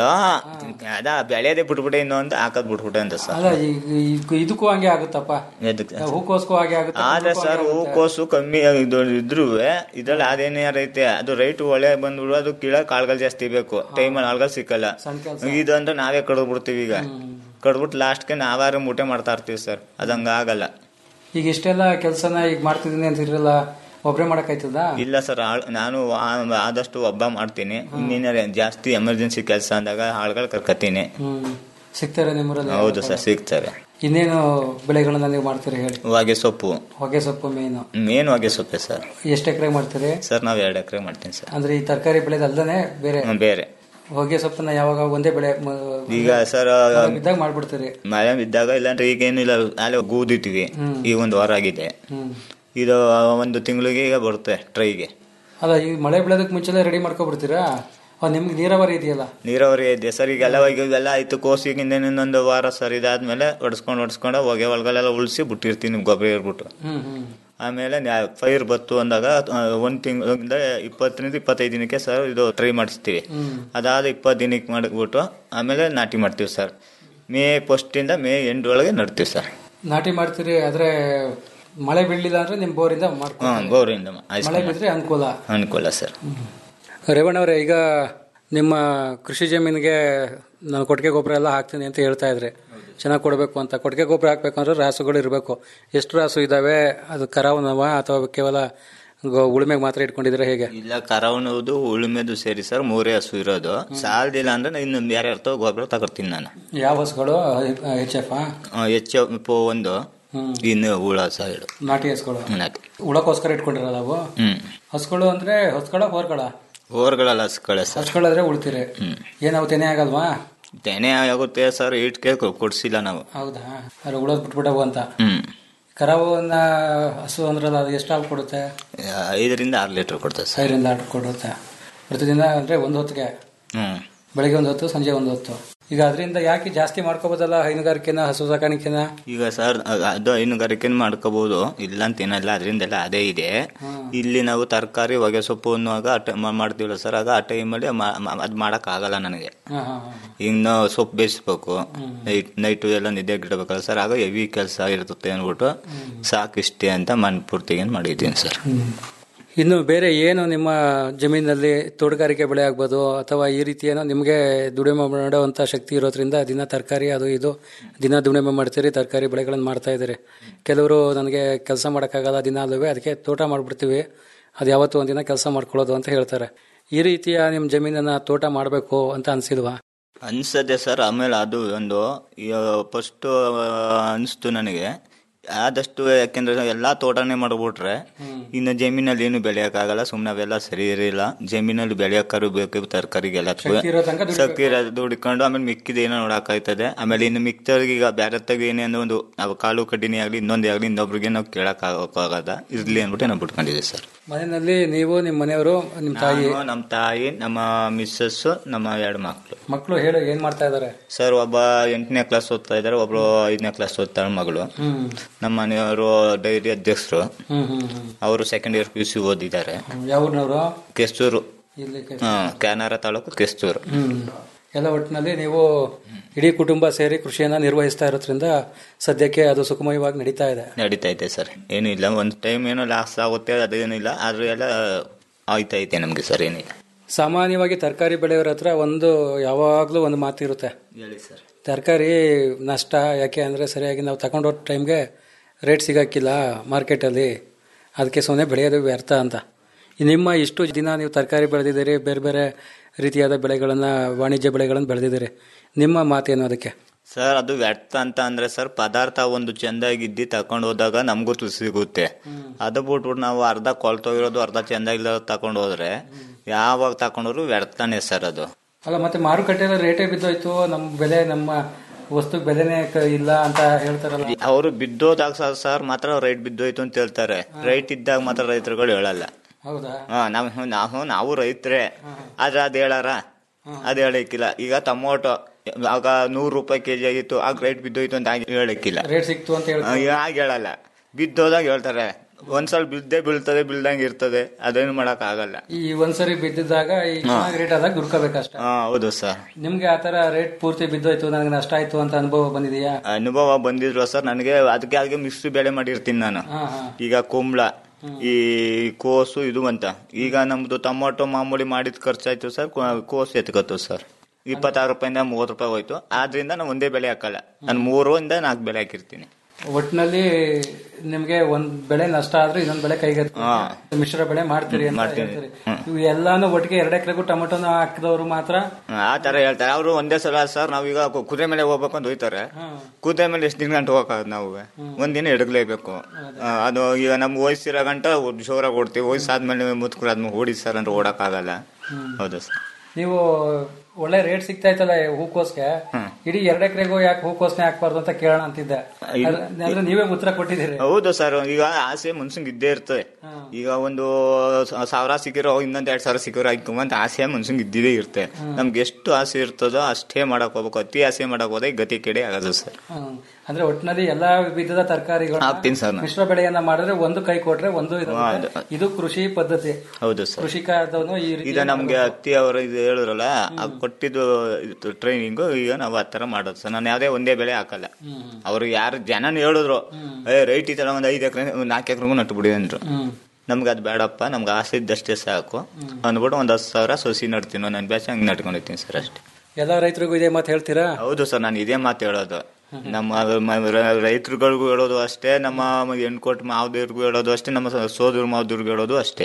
ಅದ ಬೆಳೆಯದೇ ಬಿಟ್ಬಿಟ್ಟೆ ಇನ್ನು ಅಂತ ಹಾಕೋದ್ ಬಿಟ್ಬಿಟ್ಟೆ ಅಂತ ಸರ್ ಅಲ್ಲ ಈಗ ಈಗ ಇದಕ್ಕೂ ಹಂಗೆ ಆಗುತ್ತಪ್ಪ ಎದಕ್ಕೆ ಹೂಕೋಸ್ಗೂ ಹಾಗೆ ಆಗುತ್ತೆ ಆದ್ರೆ ಹೂಕೋಸ್ಗೂ ಸರ್ ಹಾಗೆ ಆಗುತ್ತೆ. ಹೂಕೋಸು ಕಮ್ಮಿ ಇದು ಇದ್ರು ಇದ್ರಲ್ಲಿ ಅದೇನೇನೈತೆ ಅದು ರೈಟ್ ಒಳ್ಳೆ ಬಂದ್ಬಿಡು ಅದು ಕೀಳಕ್ ಆಳ್ಗಳು ಜಾಸ್ತಿ ಬೇಕು ಟೈಮಲ್ಲಿ ಆಳ್ಗಳು ಸಿಕ್ಕಲ್ಲ ಸಣ್ಣ ಕೆಲ್ಸ. ಇದು ಅಂದ್ರೆ ನಾವೇ ಕಡ್ದು ಬಿಡ್ತೀವಿ ಈಗ ಕಡ್ಬಿಟ್ಟು ಲಾಸ್ಟ್ಗೆ ನಾವಾರು ಮೂಟೆ ಮಾಡ್ತಾ ಇರ್ತೀವಿ ಸರ್ ಅದು ಹಂಗಾಗಲ್ಲ ಈಗ ಇಷ್ಟೆಲ್ಲ ಕೆಲಸನ ಈಗ ಮಾಡ್ತಿದ್ದೀನಿ ಅಂತಿರಲ್ಲ ಒಬ್ರೇ ಮಾಡಕ್ಕಾಯ್ತದ ಇಲ್ಲ ಸರ್ ಆಳ್- ನಾನು ಆ- ಆದಷ್ಟು ಒಬ್ಬ ಮಾಡ್ತೀನಿ ಇನ್ನೇನಾರ ಜಾಸ್ತಿ ಎಮರ್ಜೆನ್ಸಿ ಕೆಲಸ ಅಂದಾಗ ಆಳ್ಗಳು ಕರ್ಕತೀನಿ ಹ್ಮ್ ಸಿಗ್ತಾರೆ ನಿಮ್ಮೂರಲ್ಲಿ ಹೌದು ಸರ್ ಸಿಗ್ತಾರೆ ಇನ್ನೇನು ಬೆಳೆಗಳನ್ನ ನೀವು ಮಾಡ್ತೀರಿ ಹೇಳಿ ಹೊಗೆ ಸೊಪ್ಪು ಹೊಗೆ ಸೊಪ್ಪು ಮೇನು ಮೇನ್ ಹೊಗೆ ಸೊಪ್ಪೆ ಸರ್ ಎಷ್ಟು ಎಕರೆ ಮಾಡ್ತೀರಿ ಸರ್ ನಾವು ಎರಡು ಎಕರೆ ಮಾಡ್ತೀನಿ ಸರ್ ಅಂದ್ರೆ ಈ ತರಕಾರಿ ಬೆಳೆದಲ್ದನೆ ಬೇರೆ ಹ್ಮ್, ಬೇರೆ ಹೊಗೆ ಸೊಪ್ಪನ್ನ ಯಾವಾಗ ಒಂದೇ ಬೆಳೆ ಮ- ಈಗ ಸರ್ ಮಳೆ ಬಿದ್ದಾಗ ಮಾಡ್ಬಿಡ್ತೀರಿ ಮಳೆ ಬಿದ್ದಾಗ ಇಲ್ಲಾಂದ್ರೆ ಈಗ ಏನಿಲ್ಲ ಅಲ್ಲೇ ಗೂದಿಟ್ಟಿವಿ ಹ್ಮ್. ಈ ಒಂದು ವಾರ ಆಗಿದೆ ಹ್ಮ್ ಇದು ಒಂದು ತಿಂಗಳಿಗೆ ಈಗ ಬರುತ್ತೆ ಟ್ರೈಗೆ ಅಲ್ಲ ಈ ಮಳೆ ಬೆಳೆದಕ್ಕೆ ಮುಂಚೆಲ್ಲ ರೆಡಿ ಮಾಡ್ಕೊಬಿಡ್ತೀರಾ ಅವ್ ನಿಮ್ಗೆ ನೀರಾವರಿ ಇದೆಯಲ್ಲ ನೀರಾವರಿ ಇದೆ ಸರ್ ಈಗೆಲ್ಲ ಈಗ ಇವೆಲ್ಲ ಆಯ್ತು ಕೋಸಿಗಿಂದ ಇನ್ನೊಂದು ವಾರ ಸರ್ ಇದಾದ್ಮೇಲೆ ಹೊಡ್ಸ್ಕೊಂಡು ಹೊಡ್ಸ್ಕೊಂಡು ಹೊಗೆ ಒಳಗಳೆಲ್ಲ ಉಳಿಸಿ ಬಿಟ್ಟಿರ್ತೀನಿ ಗೊಬ್ಬರ ಇರ್ಬಿಟ್ಟು ಹ್ಮ್ ಹ್ಮ್ ಆಮೇಲೆ ನ್ಯಾ- ಪೈರ್ ಬತ್ತು ಅಂದಾಗ ಆ, ಒಂದ್ ತಿಂಗಳಿಂದ ಇಪ್ಪತ್ತರಿಂದ ಇಪ್ಪತ್ತೈದು ದಿನಕ್ಕೆ ಸರ್ ಇದು ಟ್ರೈ ಮಾಡಿಸ್ತೀವಿ ಹ್ಮ್. ಅದಾದ ಇಪ್ಪತ್ತು ದಿನಕ್ಕೆ ಮಾಡಿಬಿಟ್ಟು ಆಮೇಲೆ ನಾಟಿ ಮಾಡ್ತೀವಿ ಸರ್ ಮೇ ಫಸ್ಟಿಂದ ಮೇ ಎಂಡ್ ಒಳಗೆ ನಡ್ತೀವಿ ಸರ್ ನಾಟಿ ಮಾಡ್ತೀರಿ ಆದ್ರೆ ಮಳೆ ಬೀಳಲಿಲ್ಲ ಅಂದ್ರೆ ನಿಮ್ ಬೋರಿಂದ ಮಾಡ್ಕೊ ಹಾಂ ಬೋರಿಂದ ಮಳೆ ಬಿದ್ರೆ ಅನುಕೂಲ ಅನುಕೂಲ ಸರ್ ರೇವಣ್ಣವ್ರೆ ಈಗ ನಿಮ್ಮ ಕೃಷಿ ಜಮೀನಿಗೆ ನಾನು ಕೊಟ್ಟಿಗೆ ಗೊಬ್ಬರ ಎಲ್ಲ ಹಾಕ್ತೀನಿ ಅಂತ ಹೇಳ್ತಾ ಇದ್ರಿ ಚೆನ್ನಾಗಿ ಕೊಡಬೇಕು ಅಂತ ಕೊಟ್ಟಿಗೆ ಗೊಬ್ಬರ ಹಾಕ್ಬೇಕಂದ್ರೆ ರಾಸುಗಳು ಇರಬೇಕು ಎಷ್ಟು ರಾಸು ಇದಾವೆ ಅದು ಕರಾವನವ ಅಥವಾ ಕೇವಲ ಗೊ- ಉಳುಮೆಗೆ ಮಾತ್ರ ಇಟ್ಕೊಂಡಿದ್ರೆ ಹೇಗೆ ಇಲ್ಲ ಕರವಣದು ಉಳುಮೆದು ಸೇರಿ ಸರ್ ಮೂರೇ ಹಸು ಇರೋದು ಸಾಲದಿಲ್ಲ ಅಂದ್ರೆ ಇನ್ನು ಬೇರೆ ಅರ್ಥ ಗೊಬ್ಬರ ತಗೊಳ್ತೀನಿ ನಾನು ಯಾವ ಹಸುಗಳು ಎಚ್ ಎಫ್ ಹೆಚ್ಚು ಒಂದು ಇನ್ನು ಹುಳ ಸೈಡ್ ನಾಟಿ ಹಸುಗಳು ಉಳಕೋಸ್ಕರ ಇಟ್ಕೊಂಡಿರಲ್ಲ ಅವು ಹ್ಮ್ ಹಸುಗಳು ಅಂದ್ರೆ ಹಸುಗಳ ಹೊರ್ಗಳ ಓರ್ಗಳೆಲ್ಲ ಹಸ್ಕಳೆ ಸರ್ ಹಚ್ಕೊಳ್ಳೋದ್ರೆ ಉಳ್ತೀರಿ ಏನಾವು ತೆನೆ ಆಗಲ್ವಾ ತೆನೆ ಆಗುತ್ತೆ ಸರ್ ಇಟ್ಕೆ ಕೊಡ್ಸಿಲ್ಲ ನಾವು ಹೌದಾ ಅದ್ರ ಉಳೋದ್ ಬಿಟ್ಬಿಟ್ಟವು ಅಂತ ಹ್ಮ್ ಕರಾವನ್ನ ಹಸು ಅಂದ್ರಲ್ಲ ಅದು ಎಷ್ಟು ಹಾಲು ಕೊಡುತ್ತೆ ಐದರಿಂದ ಆರು ಲೀಟರ್ ಕೊಡ್ತೇವೆ ಸರ್ ಐದರಿಂದ ಆರು ಕೊಡುತ್ತೆ ಪ್ರತಿದಿನ ಅಂದ್ರೆ ಒಂದು ಹೊತ್ತಿಗೆ ಹ್ಮ್ ಬೆಳಿಗ್ಗೆ ಒಂದು ಹೊತ್ತು ಸಂಜೆ ಒಂದು ಹೊತ್ತು ಈಗ ಅದರಿಂದ ಯಾಕೆ ಜಾಸ್ತಿ ಮಾಡ್ಕೋಬೋದಲ್ಲ ಹೈನುಗಾರಿಕೆನ ಹಸು ಸಾಕಾಣಿಕೆನ ಈಗ ಸರ್ ಅದು ಹೈನುಗಾರಿಕೆ ಮಾಡ್ಕೋಬಹುದು ಇಲ್ಲ ಅಂತ ಏನಲ್ಲ ಅದರಿಂದೆಲ್ಲ ಅದೇ ಇದೆ ಇಲ್ಲಿ ನಾವು ತರಕಾರಿ ಹೊಗೆ ಸೊಪ್ಪು ಅನ್ನುವಾಗ ಅಟ ಮಾ- ಮಾಡ್ತೀವಲ್ಲ ಸರ್ ಆಗ ಆ ಟೈಮಲ್ಲಿ ಅದು ಮಾಡಕ್ ಆಗಲ್ಲ ನನಗೆ ಹಾ ಹಾ ಹಾ ಇನ್ನು ಸೊಪ್ಪು ಬೇಯಿಸ್ಬೇಕು ನೈಟ್ ನೈಟು ಎಲ್ಲ ನಿದ್ದೆ ಗಿಡಬೇಕಲ್ಲ ಸರ್ ಆಗ ಹೆವಿ ಕೆಲಸ ಇರ್ತದೆ ಅಂದ್ಬಿಟ್ಟು ಸಾಕಿಷ್ಟೇ ಅಂತ ಮನ್ ಪೂರ್ತಿಗೆ ಮಾಡಿದ್ದೀನಿ ಸರ್ ಇನ್ನು ಬೇರೆ ಏನು ನಿಮ್ಮ ಜಮೀನಲ್ಲಿ ತೋಟಗಾರಿಕೆ ಬೆಳೆ ಆಗ್ಬೋದು ಅಥವಾ ಈ ರೀತಿ ಏನೋ ನಿಮಗೆ ದುಡಿಮೆ ಮಾಡುವಂಥ ಶಕ್ತಿ ಇರೋದ್ರಿಂದ ದಿನ ತರಕಾರಿ ಅದು ಇದು ದಿನ ದುಡಿಮೆ ಮಾಡ್ತೀರಿ ತರಕಾರಿ ಬೆಳೆಗಳನ್ನು ಮಾಡ್ತಾ ಇದ್ದೀರಿ ಕೆಲವರು ನನಗೆ ಕೆಲಸ ಮಾಡೋಕ್ಕಾಗಲ್ಲ ದಿನ ಅಲ್ಲವೇ ಅದಕ್ಕೆ ತೋಟ ಮಾಡಿಬಿಡ್ತೀವಿ ಅದು ಯಾವತ್ತೂ ಒಂದಿನ ಕೆಲಸ ಮಾಡ್ಕೊಳ್ಳೋದು ಅಂತ ಹೇಳ್ತಾರೆ ಈ ರೀತಿಯ ನಿಮ್ಮ ಜಮೀನನ್ನು ತೋಟ ಮಾಡಬೇಕು ಅಂತ ಅನಿಸಿಲ್ವಾ ಅನ್ಸದೆ ಸರ್ ಆಮೇಲೆ ಅದು ಒಂದು ಫಸ್ಟ್ ಅನಿಸ್ತು ನನಗೆ ಆದಷ್ಟು ಯಾಕೆಂದ್ರೆ ಎಲ್ಲಾ ತೋಟನೇ ಮಾಡ್ಬಿಟ್ರೆ ಇನ್ನು ಜಮೀನಲ್ಲಿ ಏನು ಬೆಳೆಯಕ್ಕಾಗಲ್ಲ ಸುಮ್ಮನೆ ಅವೆಲ್ಲ ಸರಿ ಇರಲಿಲ್ಲ ಜಮೀನಲ್ಲಿ ಬೆಳೆಯಕ್ಕಾರು ಬೇಕು ತರಕಾರಿಗೆಲ್ಲ ಶಕ್ತಿ ಇರೋ ತನಕ ದುಡಿಬೇಕು. ಶಕ್ತಿ ಇರೋದು ದುಡ್ಕೊಂಡು ಆಮೇಲೆ ಮಿಕ್ಕಿದ ಏನೋ ನೋಡಕ್ಕಾಯ್ತದೆ ಆಮೇಲೆ ಇನ್ನು ಮಿಕ್ತವ್ರಿಗೆ ಈಗ ಬೇರೆ ತಗ ಏನೇ ಅಂದ್ರೆ ಒಂದು ನಾವು ಕಾಳು ಕಡ್ಡಿನೇ ಆಗಲಿ ಇನ್ನೊಂದೇ ಆಗಲಿ ಇನ್ನೊಬ್ರಿಗೆ ನಾವು ಕೇಳಕ್ ಆಗದ ಇರ್ಲಿ ಅಂದ್ಬಿಟ್ಟು ನಾವು ಬಿಟ್ಕೊಂಡಿದ್ದೀವಿ ಸರ್ ಮನೆಯಲ್ಲಿ ನೀವು ನಿಮ್ಮ ಮನೆಯವರು ನಿಮ್ಮ ತಾಯಿ ನಾನು, ನಮ್ಮ ತಾಯಿ ನಮ್ಮ ಮಿಸ್ಸಸ್ ನಮ್ಮ ಎರಡು ಮಕ್ಕಳು ಮಕ್ಕಳು ಹೇಳು ಏನ್ ಮಾಡ್ತಾ ಇದ್ದಾರೆ ಸರ್ ಒಬ್ಬ ಎಂಟನೇ ಕ್ಲಾಸ್ ಓದ್ತಾ ಇದ್ದಾರೆ ಒಬ್ರು ಐದನೇ ಕ್ಲಾಸ್ ಓದ್ತಾಳೆ ಮಗಳು ಹ್ಮ್ ನಮ್ಮ ಮನೆಯವರು ಡೈರಿ ಅಧ್ಯಕ್ಷರು ಹ್ಮ್ ಹ್ಮ್ ಹ್ಮ್ ಅವರು second year P U C ಓದಿದ್ದಾರೆ ಯಾವ ಊರಿನವರು ಕೆಸ್ತೂರು ಇಲ್ಲಿ ಕೆ- ಹಾ ಕ್ಯಾನಾರ ತಾಲೂಕು ಕೆಸ್ತೂರು ಹ್ಮ್ ಎಲ್ಲ ಒಟ್ಟಿನಲ್ಲಿ ನೀವು ಇಡೀ ಕುಟುಂಬ ಸೇರಿ ಕೃಷಿಯನ್ನ ನಿರ್ವಹಿಸ್ತಾ ಇರೋದ್ರಿಂದ ಸದ್ಯಕ್ಕೆ ಅದು ಸುಖಮಯವಾಗಿ ನಡೀತಾ ಇದೆ ನಡೀತಾ ಐತೆ ಸರ್ ಏನೂ ಇಲ್ಲ ಒಂದು ಟೈಮ್ ಏನೋ ಲಾಸ್ ಆಗುತ್ತೆ ಅದೇನಿಲ್ಲ ಆದ್ರೂ ಎಲ್ಲ ಆಯ್ತಾ ಐತೆ ನಮಗೆ ಸರ್ ಏನಿಲ್ಲ ಸಾಮಾನ್ಯವಾಗಿ ತರಕಾರಿ ಬೆಳೆಯೋರ ಹತ್ರ ಒಂದು ಯಾವಾಗಲೂ ಒಂದು ಮಾತಿರುತ್ತೆ ಹೇಳಿ ಸರ್ ತರಕಾರಿ ನಷ್ಟ ಯಾಕೆ ಅಂದರೆ ಸರಿಯಾಗಿ ನಾವು ತಗೊಂಡೋ ಟೈಮ್ಗೆ ರೇಟ್ ಸಿಗೋಕ್ಕಿಲ್ಲ ಮಾರ್ಕೆಟಲ್ಲಿ ಅದಕ್ಕೆ ಸುಮ್ಮನೆ ಬೆಳೆಯೋದು ವ್ಯರ್ಥ ಅಂತ ಈ ನಿಮ್ಮ ಇಷ್ಟು ದಿನ ನೀವು ತರಕಾರಿ ಬೆಳೆದಿದ್ದೀರಿ ಬೇರೆ ಬೇರೆ ರೀತಿಯಾದ ಬೆಳೆಗಳನ್ನು ವಾಣಿಜ್ಯ ಬೆಳೆಗಳನ್ನು ಬೆಳೆದಿದ್ದೀರಿ ನಿಮ್ಮ ಮಾತೇನು ಅದಕ್ಕೆ ಸರ್ ಅದು ವ್ಯರ್ಥ ಅಂತ ಅಂದ್ರೆ ಸರ್ ಪದಾರ್ಥ ಒಂದು ಚೆಂದಾಗಿದ್ದಿ ತಕೊಂಡು ಹೋದಾಗ ನಮಗೂ ತು- ಸಿಗುತ್ತೆ ಅದು ಬಿಟ್ಬಿಟ್ಟು ನಾವು ಅರ್ಧ ಕೊಳ್ತೋಗಿರೋದು ಅರ್ಧ ಚೆಂದಾಗಿರೋದು ತಕೊಂಡು ಹೋದ್ರೆ ಯಾವಾಗ ತಕೊಂಡ್ರು ವ್ಯರ್ಥನೇ ಸರ್ ಅದು ಅಲ್ಲ ಮತ್ತೆ ಮಾರುಕಟ್ಟೆಯಲ್ಲಿ ರೇಟೇ ಬಿದ್ದೋಯ್ತು ನಮ್ಮ ಬೆಲೆ ನಮ್ಮ ವಸ್ತು ಬೆಲೆನೇ ಕ- ಇಲ್ಲ ಅಂತ ಹೇಳ್ತಾರಲ್ಲ ಅವರು ಬಿದ್ದೋದಾಗ ಸರ್ ಸರ್ ಮಾತ್ರ ರೈಟ್ ಬಿದ್ದೋಯ್ತು ಅಂತ ಹೇಳ್ತಾರೆ ರೈಟ್ ಇದ್ದಾಗ ಮಾತ್ರ ರೈತರುಗಳು ಹೇಳಲ್ಲ ಹೌದಾ ಹಾ ನಾವು ನಾವು ನಾವು ರೈತರೇ ಆದ್ರೆ ಅದ್ ಹೇಳಾರ ಅದ್ ಹೇಳಕ್ಕಿಲ್ಲ ಈಗ ಟೊಮೊಟೊ ಆಗ ನೂರು ರೂಪಾಯಿ ಕೆಜಿ ಆಗಿತ್ತು ಆಗ ರೈಟ್ ಬಿದ್ದೋಯ್ತು ಅಂತ ಆಗ ಹೇಳಕ್ಕಿಲ್ಲ ರೇಟ್ ಸಿಕ್ತು ಅಂತ ಹೇಳ್ತಾರೆ ಆಗ ಹೇಳಲ್ಲ ಬಿದ್ದೋದಾಗ ಹೇಳ್ತಾರೆ ಒಂದ್ಸಲ ಬಿದ್ದೇ ಬೀಳ್ತದೆ ಬೀಳ್ದಂಗೆ ಇರ್ತದೆ ಅದೇನು ಮಾಡಕ್ ಆಗಲ್ಲ ಈ ಒಂದ್ಸರಿ ಬಿದ್ದಿದ್ದಾಗ ಈ ಚೆನ್ನಾಗಿ ರೇಟ್ ಆದಾಗ ದುಡ್ಕೋಬೇಕಷ್ಟ ಹಾ ಹೌದು ಸರ್ ನಿಮ್ಗೆ ಆತರ ರೇಟ್ ಪೂರ್ತಿ ಬಿದ್ದೋಯ್ತು ನನಗೆ ನಷ್ಟ ಆಯ್ತು ಅಂತ ಅನುಭವ ಬಂದಿದೆಯಾ ಅನುಭವ ಬಂದಿದ್ರು ಸರ್ ನನಗೆ ಅದಕ್ಕೆ ಅದಕ್ಕೆ ಮಿಕ್ಸ್ ಬೆಳೆ ಮಾಡಿರ್ತೀನಿ ನಾನು ಹಾ ಹಾ ಈಗ ಕುಂಬಳ ಈ ಕೋಸು ಇದು ಅಂತ ಈಗ ನಮ್ದು ಟೊಮೊಟೊ ಮಾಮೂಲಿ ಮಾಡಿದ ಖರ್ಚಾಯ್ತು ಸರ್ ಕೋ- ಕೋಸು ಎತ್ಕತ್ತು ಸರ್ ಇಪ್ಪತ್ತಾರು ರೂಪಾಯಿಂದ ಮೂವತ್ತು ರೂಪಾಯಿ ಹೋಯ್ತು ಆದ್ರಿಂದ ನಾನು ಒಂದೇ ಬೆಳೆ ಹಾಕಲ್ಲ ನಾನು ಮೂರಿಂದ ನಾಲ್ಕು ಬೆಳೆ ಹಾಕಿರ್ತೀನಿ ಒಟ್ಟಿನಲ್ಲಿ ನಿಮ್ಗೆ ಒಂದ್ ಬೆಳೆ ನಷ್ಟ ಆದ್ರೆ ಇನ್ನೊಂದ್ ಬೆಳೆ ಕೈಗೆ ಹಾ. ಮಿಶ್ರ ಬೆಳೆ ಮಾಡ್ತೀರಿ ಅಂತ ಮಾಡ್ತೀನಿ. ಹೇಳ್ತೀರಿ ಹ್ಮ್. ಇವು ಎಲ್ಲಾನು ಒಟ್ಟಿಗೆ ಎರಡು ಎಕರೆಗೂ ಟೊಮೆಟೊನ ಹಾಕಿದವರು ಮಾತ್ರ ಆ ತರ ಹೇಳ್ತಾರೆ ಅವರು ಒಂದೇ ಸಲ ಸರ್ ನಾವೀಗ ಕು- ಕುದುರೆ ಮೇಲೆ ಹೋಗ್ಬೇಕು ಅಂತ ಹೋಯ್ತಾರೆ ಕುದುರೆ ಮೇಲೆ ಎಷ್ಟು ದಿನ ಗಂಟೆ ಹೋಗಕ್ಕಾಗದು ನಾವು ಒಂದಿನ ಎಡಗಲೇಬೇಕು ಆ, ಅದು ಈಗ ನಮ್ಗೆ ವಯಸ್ಸಿರೋ ಗಂಟ ಜೋರಾಗಿ ಓಡ್ತೀವಿ ವಯಸ್ಸಾದ್ಮೇಲೆ ಮುತ್ಕುರು ಆದ್ಮೇಲೆ ಓಡಿ ಸರ್ ಅಂದ್ರೆ ಓಡಕ್ಕಾಗಲ್ಲ ಹೌದು ಸರ್ ನೀವು ಒಳ್ಳೆ ರೇಟ್ ಸಿಗ್ತಾ ಇತ್ತಲ್ಲ ಈ ಹೂಕೋಸ್ಗೆ ಇಡೀ ಎರಡು ಎಕರೆಗೂ ಯಾಕೆ ಹೂಕೋಸ್ನೆ ಹಾಕ್ಬಾರ್ದು ಅಂತ ಕೇಳೋಣ ಅಂತಿದ್ದೆ ಇಲ್ಲ. ಅದ್ರ- ಅಂದ್ರೆ ನೀವೇ ಉತ್ತರ ಕೊಟ್ಟಿದ್ದೀರಿ ಹೌದು ಸರ್ ಈಗ ಆಸೆ ಮನ್ಸಂಗ್ ಇದ್ದೇ ಇರ್ತದೆ ಈಗ ಒಂದು ಸ- ಸಾವಿರ ಸಿಕ್ಕಿರೋ ಇನ್ನೊಂದ್ ಎರಡ್ ಸಾವಿರ ಸಿಕ್ಕಿರೋ ಅಂತ ಆಸೆ ಮನ್ಸಂಗ್ ಇದ್ದಿದೇ ಇರುತ್ತೆ ನಮ್ಗೆ ಎಷ್ಟು ಆಸೆ ಇರ್ತದೋ ಅಷ್ಟೇ ಮಾಡಕ್ ಹೋಗ್ಬೇಕು ಅತಿ ಆಸೆ ಮಾಡಕ್ ಹೋದ್ರೆ ಗತಿ ಕೆಡೆ ಆಗೋದು ಸರ್ ಹ್ಮ್. ಅಂದ್ರೆ ಒಟ್ಟಿನಲ್ಲಿ ಎಲ್ಲಾ ವಿಧದ ತರಕಾರಿಗಳು ಹಾಕ್ತೀನಿ ಸರ್ ನಾನು. ಮಿಶ್ರ ಬೆಳೆಯನ್ನ ಮಾಡಿದ್ರೆ ಒಂದು ಕೈ ಕೊಟ್ರೆ ಒಂದು ಇರುತ್ತೆ. ಹಾ, ಅದು- ಇದು ಕೃಷಿ ಪದ್ಧತಿ ಹೌದು ಸರ್ ಕೃಷಿಕ ಆದವನು ಈ ರೀತಿ ಈಗ ನಮ್ಗೆ ಅತ್ತಿ ಅವರು ಇದು ಹೇಳಿದ್ರಲ್ಲ ಆ ಕೊಟ್ಟಿದ್ದು ಟ್ರೈನಿಂಗ್ ಈಗ ನಾವು ಆ ತರ ಮಾಡೋದು ಸರ್ ನಾನು ಯಾವ್ದೇ ಒಂದೇ ಬೆಳೆ ಹಾಕಲ್ಲ ಅವ್ರು ಯಾರು ಜನನು ಹೇಳಿದ್ರು ಏ ರೈಟ್ ಈ ತರ ಒಂದ್ ಐದು ಎಕರೆ ನಾಲ್ಕು ಎಕರೆಗೂ ನಟ್ಟು ಬಿಡಿ ಅಂದ್ರು ನಮ್ಗೆ ಅದು ಬೇಡಪ್ಪ ನಮ್ಗೆ ಆಸೆ ಇದ್ದಷ್ಟೇ ಸಾಕು ಅಂದ್ಬಿಟ್ಟು ಒಂದ್ ಹತ್ತು ಸಾವಿರ ಸೊಸಿ ನಡ್ತೀನಿ ನನ್ನ ಬ್ಯಾಚ್ ಹಂಗೆ ನಡ್ಕೊಂಡಿರ್ತೀನಿ ಸರ್ ಅಷ್ಟೇ ಎಲ್ಲಾ ರೈತರಿಗೂ ಇದೇ ಮಾತು ಹೇಳ್ತೀರಾ ಹೌದು ಸರ್ ನಾನು ಇದೇ ಮಾತು ಹೇಳೋದು ನಮ್ಮ ರೈತರುಗಳಿಗೂ ಹೇಳೋದು ಅಷ್ಟೇ ನಮ್ಮ ಹೆಣ್ಕೊಟ್ಟು ಮಾವದಿರ್ಗೂ ಹೇಳೋದು ಅಷ್ಟೇ ನಮ್ಮ ಸೋದರ ಮಾವದಿರ್ಗೂ ಹೇಳೋದು ಅಷ್ಟೇ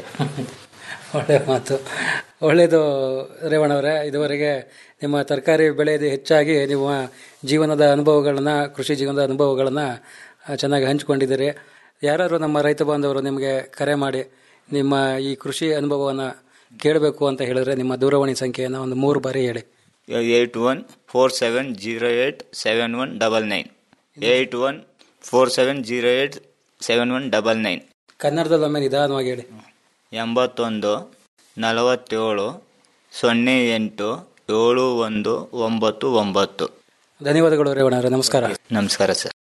ಒಳ್ಳೆ ಮಾತು ಒಳ್ಳೆಯದು ರೇವಣ್ಣವರೇ ಇದುವರೆಗೆ ನಿಮ್ಮ ತರಕಾರಿ ಬೆಳೆಯದು ಹೆಚ್ಚಾಗಿ ನಿಮ್ಮ ಜೀವನದ ಅನುಭವಗಳನ್ನು ಕೃಷಿ ಜೀವನದ ಅನುಭವಗಳನ್ನು ಚೆನ್ನಾಗಿ ಹಂಚಿಕೊಂಡಿದ್ದೀರಿ ಯಾರಾದರೂ ನಮ್ಮ ರೈತ ಬಾಂಧವರು ನಿಮಗೆ ಕರೆ ಮಾಡಿ ನಿಮ್ಮ ಈ ಕೃಷಿ ಅನುಭವವನ್ನು ಕೇಳಬೇಕು ಅಂತ ಹೇಳಿದ್ರೆ ನಿಮ್ಮ ದೂರವಾಣಿ ಸಂಖ್ಯೆಯನ್ನು ಒಂದು ಮೂರು ಬಾರಿ ಹೇಳಿ eight one four seven zero eight seven one double nine eight one four seven zero eight seven one double nine ಕನ್ನಡದಲ್ಲಿ ಒಮ್ಮೆ ನಿಧಾನವಾಗಿ ಹೇಳಿ ಎಂಬತ್ತೊಂದು ನಲವತ್ತೇಳು ಸೊನ್ನೆ ಎಂಟು ಏಳು ಒಂದು ಒಂಬತ್ತು ಒಂಬತ್ತು ಧನ್ಯವಾದಗಳು ರೇವಣ್ಣ ನಮಸ್ಕಾರ ನಮಸ್ಕಾರ ಸರ್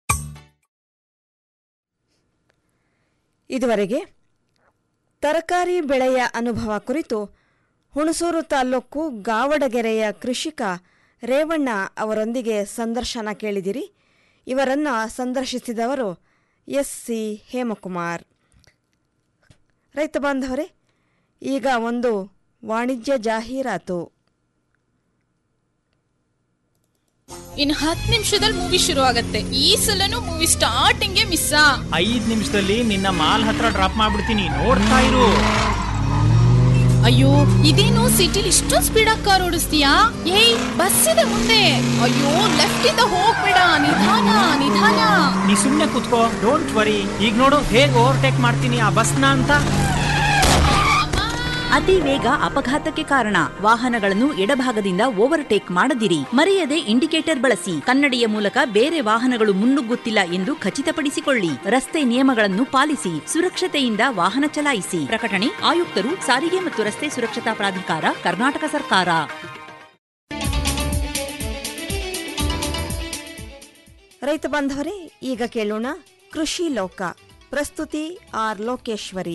ಇದುವರೆಗೆ ತರಕಾರಿ ಬೆಳೆಯ ಅನುಭವ ಕುರಿತು ಹುಣಸೂರು ತಾಲ್ಲೂಕು ಗಾವಡಗೆರೆಯ ಕೃಷಿಕ ರೇವಣ್ಣ ಅವರೊಂದಿಗೆ ಸಂದರ್ಶನ ಕೇಳಿದಿರಿ ಇವರನ್ನು ಸಂದರ್ಶಿಸಿದವರು ಎಸ್ ಸಿ ಹೇಮಕುಮಾರ್ ರೈತ ಬಾಂಧವರೇ ಈಗ ಒಂದು ವಾಣಿಜ್ಯ ಜಾಹೀರಾತು ಇನ್ ಹತ್ತು ನಿಮಿಷದಲ್ಲಿ ಮೂವಿ ಶುರು ಆಗತ್ತೆ ಈ ಸಲನು ಮೂವಿ ಸ್ಟಾರ್ಟಿಂಗ್ ಮಿಸ್ ಐದ್ ನಿಮಿಷದಲ್ಲಿ ನಿನ್ನ ಮಾಲ್ ಹತ್ರ ಡ್ರಾಪ್ ಮಾಡ್ಬಿಡ್ತೀನಿ ನೋಡ್ತಾ ಇರು ಅಯ್ಯೋ ಇದೇನು ಸಿಟಿಲಿ ಇಷ್ಟೊಂದು ಸ್ಪೀಡ್ ಆಗಿ ಕಾರ್ ಓಡಿಸ್ತೀಯಾ ಏಯ್ ಬಸ್ ಇದೆ ಮುಂದೆ ಅಯ್ಯೋ ಲೆಫ್ಟ್ ಇಂದ ಹೋಗ್ಬೇಡ ನಿಧಾನ ನಿಧಾನ ನೀ ಸುಮ್ನೆ ಕುತ್ಕೋ ಡೋಂಟ್ ವರಿ ಈಗ ನೋಡು ಹೇಗ್ ಓವರ್ಟೇಕ್ ಮಾಡ್ತೀನಿ ಆ ಬಸ್ನ ಅಂತ ಅತಿ ವೇಗ ಅಪಘಾತಕ್ಕೆ ಕಾರಣ ವಾಹನಗಳನ್ನು ಎಡಭಾಗದಿಂದ ಓವರ್ಟೇಕ್ ಮಾಡದಿರಿ ಮರೆಯದೆ ಇಂಡಿಕೇಟರ್ ಬಳಸಿ ಕನ್ನಡಿಯ ಮೂಲಕ ಬೇರೆ ವಾಹನಗಳು ಮುನ್ನುಗ್ಗುತ್ತಿಲ್ಲ ಎಂದು ಖಚಿತಪಡಿಸಿಕೊಳ್ಳಿ ರಸ್ತೆ ನಿಯಮಗಳನ್ನು ಪಾಲಿಸಿ ಸುರಕ್ಷತೆಯಿಂದ ವಾಹನ ಚಲಾಯಿಸಿ ಪ್ರಕಟಣೆ ಆಯುಕ್ತರು ಸಾರಿಗೆ ಮತ್ತು ರಸ್ತೆ ಸುರಕ್ಷತಾ ಪ್ರಾಧಿಕಾರ ಕರ್ನಾಟಕ ಸರ್ಕಾರ ರೈತ ಬಾಂಧವರೇ ಈಗ ಕೇಳೋಣ ಕೃಷಿ ಲೋಕ ಪ್ರಸ್ತುತಿ ಆರ್ ಲೋಕೇಶ್ವರಿ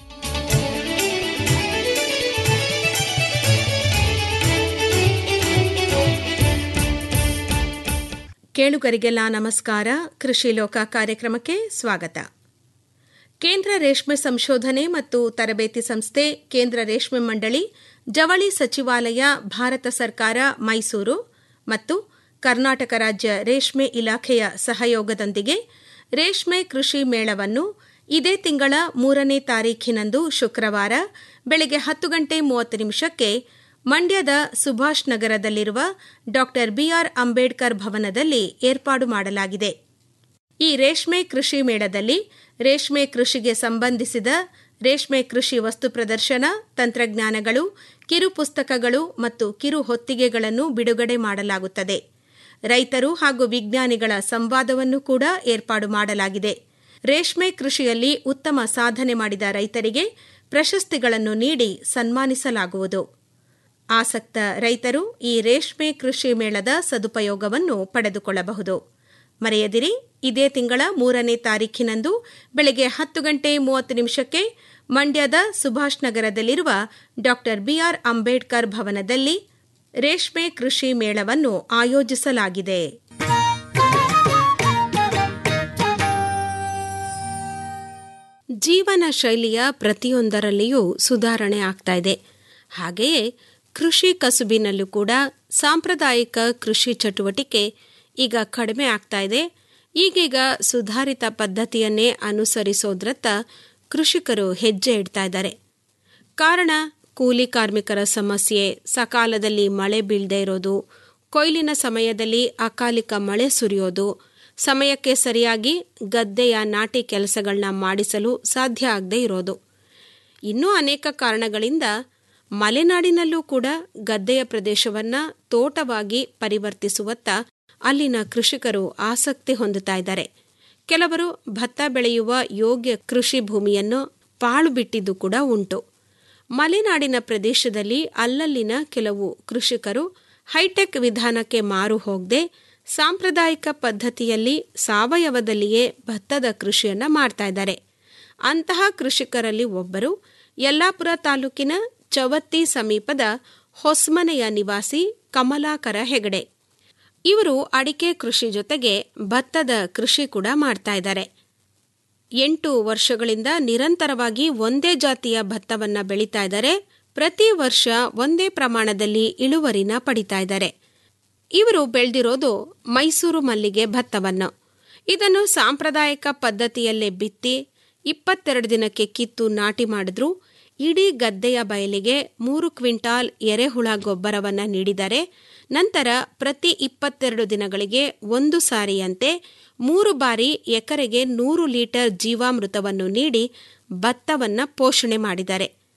ಕೇಳುಗರಿಗೆಲ್ಲ ನಮಸ್ಕಾರ ಕೃಷಿ ಲೋಕ ಕಾರ್ಯಕ್ರಮಕ್ಕೆ ಸ್ವಾಗತ ಕೇಂದ್ರ ರೇಷ್ಮೆ ಸಂಶೋಧನೆ ಮತ್ತು ತರಬೇತಿ ಸಂಸ್ಥೆ ಕೇಂದ್ರ ರೇಷ್ಮೆ ಮಂಡಳಿ ಜವಳಿ ಸಚಿವಾಲಯ ಭಾರತ ಸರ್ಕಾರ ಮೈಸೂರು ಮತ್ತು ಕರ್ನಾಟಕ ರಾಜ್ಯ ರೇಷ್ಮೆ ಇಲಾಖೆಯ ಸಹಯೋಗದೊಂದಿಗೆ ರೇಷ್ಮೆ ಕೃಷಿ ಮೇಳವನ್ನು ಇದೇ ತಿಂಗಳ ಮೂರನೇ ತಾರೀಖಿನಂದು ಶುಕ್ರವಾರ ಬೆಳಗ್ಗೆ ಹತ್ತು ಗಂಟೆ ಮೂವತ್ತು ನಿಮಿಷಕ್ಕೆ ಮಂಡ್ಯದ ಸುಭಾಷ್ ನಗರದಲ್ಲಿರುವ ಡಾಕ್ಟರ್ ಬಿಆರ್ ಅಂಬೇಡ್ಕರ್ ಭವನದಲ್ಲಿ ಏರ್ಪಾಡು ಮಾಡಲಾಗಿದೆ ಈ ರೇಷ್ಮೆ ಕೃಷಿ ಮೇಳದಲ್ಲಿ ರೇಷ್ಮೆ ಕೃಷಿಗೆ ಸಂಬಂಧಿಸಿದ ರೇಷ್ಮೆ ಕೃಷಿ ವಸ್ತು ಪ್ರದರ್ಶನ ತಂತ್ರಜ್ಞಾನಗಳು ಕಿರು ಪುಸ್ತಕಗಳು ಮತ್ತು ಕಿರು ಹೊತ್ತಿಗೆಗಳನ್ನು ಬಿಡುಗಡೆ ಮಾಡಲಾಗುತ್ತದೆ ರೈತರು ಹಾಗೂ ವಿಜ್ಞಾನಿಗಳ ಸಂವಾದವನ್ನು ಕೂಡ ಏರ್ಪಾಡು ಮಾಡಲಾಗಿದೆ ರೇಷ್ಮೆ ಕೃಷಿಯಲ್ಲಿ ಉತ್ತಮ ಸಾಧನೆ ಮಾಡಿದ ರೈತರಿಗೆ ಪ್ರಶಸ್ತಿಗಳನ್ನು ನೀಡಿ ಸನ್ಮಾನಿಸಲಾಗುವುದು ಆಸಕ್ತ ರೈತರು ಈ ರೇಷ್ಮೆ ಕೃಷಿ ಮೇಳದ ಸದುಪಯೋಗವನ್ನು ಪಡೆದುಕೊಳ್ಳಬಹುದು ಮರೆಯದಿರಿ ಇದೇ ತಿಂಗಳ ಮೂರನೇ ತಾರೀಖಿನಂದು ಬೆಳಗ್ಗೆ ಹತ್ತು ಗಂಟೆ ಮೂವತ್ತು ನಿಮಿಷಕ್ಕೆ ಮಂಡ್ಯದ ಸುಭಾಷ್ ನಗರದಲ್ಲಿರುವ ಡಾಕ್ಟರ್ ಬಿಆರ್ ಅಂಬೇಡ್ಕರ್ ಭವನದಲ್ಲಿ ರೇಷ್ಮೆ ಕೃಷಿ ಮೇಳವನ್ನು ಆಯೋಜಿಸಲಾಗಿದೆ ಜೀವನ ಶೈಲಿಯ ಪ್ರತಿಯೊಂದರಲ್ಲಿಯೂ ಸುಧಾರಣೆ ಆಗ್ತಾ ಇದೆ ಹಾಗೆಯೇ ಕೃಷಿ ಕಸುಬಿನಲ್ಲೂ ಕೂಡ ಸಾಂಪ್ರದಾಯಿಕ ಕೃಷಿ ಚಟುವಟಿಕೆ ಈಗ ಕಡಿಮೆ ಆಗ್ತಾ ಇದೆ ಈಗೀಗ ಸುಧಾರಿತ ಪದ್ಧತಿಯನ್ನೇ ಅನುಸರಿಸೋದ್ರತ್ತ ಕೃಷಿಕರು ಹೆಜ್ಜೆ ಇಡ್ತಾ ಇದ್ದಾರೆ ಕಾರಣ ಕೂಲಿ ಕಾರ್ಮಿಕರ ಸಮಸ್ಯೆ ಸಕಾಲದಲ್ಲಿ ಮಳೆ ಬೀಳದೇ ಇರೋದು ಕೊಯ್ಲಿನ ಸಮಯದಲ್ಲಿ ಅಕಾಲಿಕ ಮಳೆ ಸುರಿಯೋದು ಸಮಯಕ್ಕೆ ಸರಿಯಾಗಿ ಗದ್ದೆಯ ನಾಟಿ ಕೆಲಸಗಳನ್ನ ಮಾಡಿಸಲು ಸಾಧ್ಯ ಆಗದೇ ಇರೋದು ಇನ್ನೂ ಅನೇಕ ಕಾರಣಗಳಿಂದ ಮಲೆನಾಡಿನಲ್ಲೂ ಕೂಡ ಗದ್ದೆಯ ಪ್ರದೇಶವನ್ನ ತೋಟವಾಗಿ ಪರಿವರ್ತಿಸುವತ್ತ ಅಲ್ಲಿನ ಕೃಷಿಕರು ಆಸಕ್ತಿ ಹೊಂದುತ್ತಾ ಇದ್ದಾರೆ ಕೆಲವರು ಭತ್ತ ಬೆಳೆಯುವ ಯೋಗ್ಯ ಕೃಷಿ ಭೂಮಿಯನ್ನು ಪಾಳು ಬಿಟ್ಟಿದ್ದು ಕೂಡ ಉಂಟು ಮಲೆನಾಡಿನ ಪ್ರದೇಶದಲ್ಲಿ ಅಲ್ಲಲ್ಲಿನ ಕೆಲವು ಕೃಷಿಕರು ಹೈಟೆಕ್ ವಿಧಾನಕ್ಕೆ ಮಾರು ಹೋಗದೆ ಸಾಂಪ್ರದಾಯಿಕ ಪದ್ಧತಿಯಲ್ಲಿ ಸಾವಯವದಲ್ಲಿಯೇ ಭತ್ತದ ಕೃಷಿಯನ್ನ ಮಾಡ್ತಾ ಇದ್ದಾರೆ ಅಂತಹ ಕೃಷಿಕರಲ್ಲಿ ಒಬ್ಬರು ಯಲ್ಲಾಪುರ ತಾಲೂಕಿನ ಚವತ್ತಿ ಸಮೀಪದ ಹೊಸ್ಮನೆಯ ನಿವಾಸಿ ಕಮಲಾಕರ ಹೆಗಡೆ ಇವರು ಅಡಿಕೆ ಕೃಷಿ ಜೊತೆಗೆ ಭತ್ತದ ಕೃಷಿ ಕೂಡ ಮಾಡ್ತಾ ಇದ್ದಾರೆ ಎಂಟು ವರ್ಷಗಳಿಂದ ನಿರಂತರವಾಗಿ ಒಂದೇ ಜಾತಿಯ ಭತ್ತವನ್ನ ಬೆಳೀತಾ ಇದ್ದಾರೆ ಪ್ರತಿ ವರ್ಷ ಒಂದೇ ಪ್ರಮಾಣದಲ್ಲಿ ಇಳುವರಿನ ಪಡಿತಾ ಇದ್ದಾರೆ ಇವರು ಬೆಳೆದಿರೋದು ಮೈಸೂರು ಮಲ್ಲಿಗೆ ಭತ್ತವನ್ನು ಇದನ್ನು ಸಾಂಪ್ರದಾಯಿಕ ಪದ್ಧತಿಯಲ್ಲೇ ಬಿತ್ತಿ ಇಪ್ಪತ್ತೆರಡು ದಿನಕ್ಕೆ ಕಿತ್ತು ನಾಟಿ ಮಾಡಿದ್ರು ಇಡೀ ಗದ್ದೆಯ ಬಯಲಿಗೆ ಮೂರು ಕ್ವಿಂಟಾಲ್ ಎರೆಹುಳ ಗೊಬ್ಬರವನ್ನ ನೀಡಿದರೆ ನಂತರ ಪ್ರತಿ ಇಪ್ಪತ್ತೆರಡು ದಿನಗಳಿಗೆ ಒಂದು ಸಾರಿಯಂತೆ ಮೂರು ಬಾರಿ ಎಕರೆಗೆ ನೂರು ಲೀಟರ್ ಜೀವಾಮೃತವನ್ನು ನೀಡಿ ಭತ್ತವನ್ನ ಪೋಷಣೆ ಮಾಡಿದ್ದಾರೆ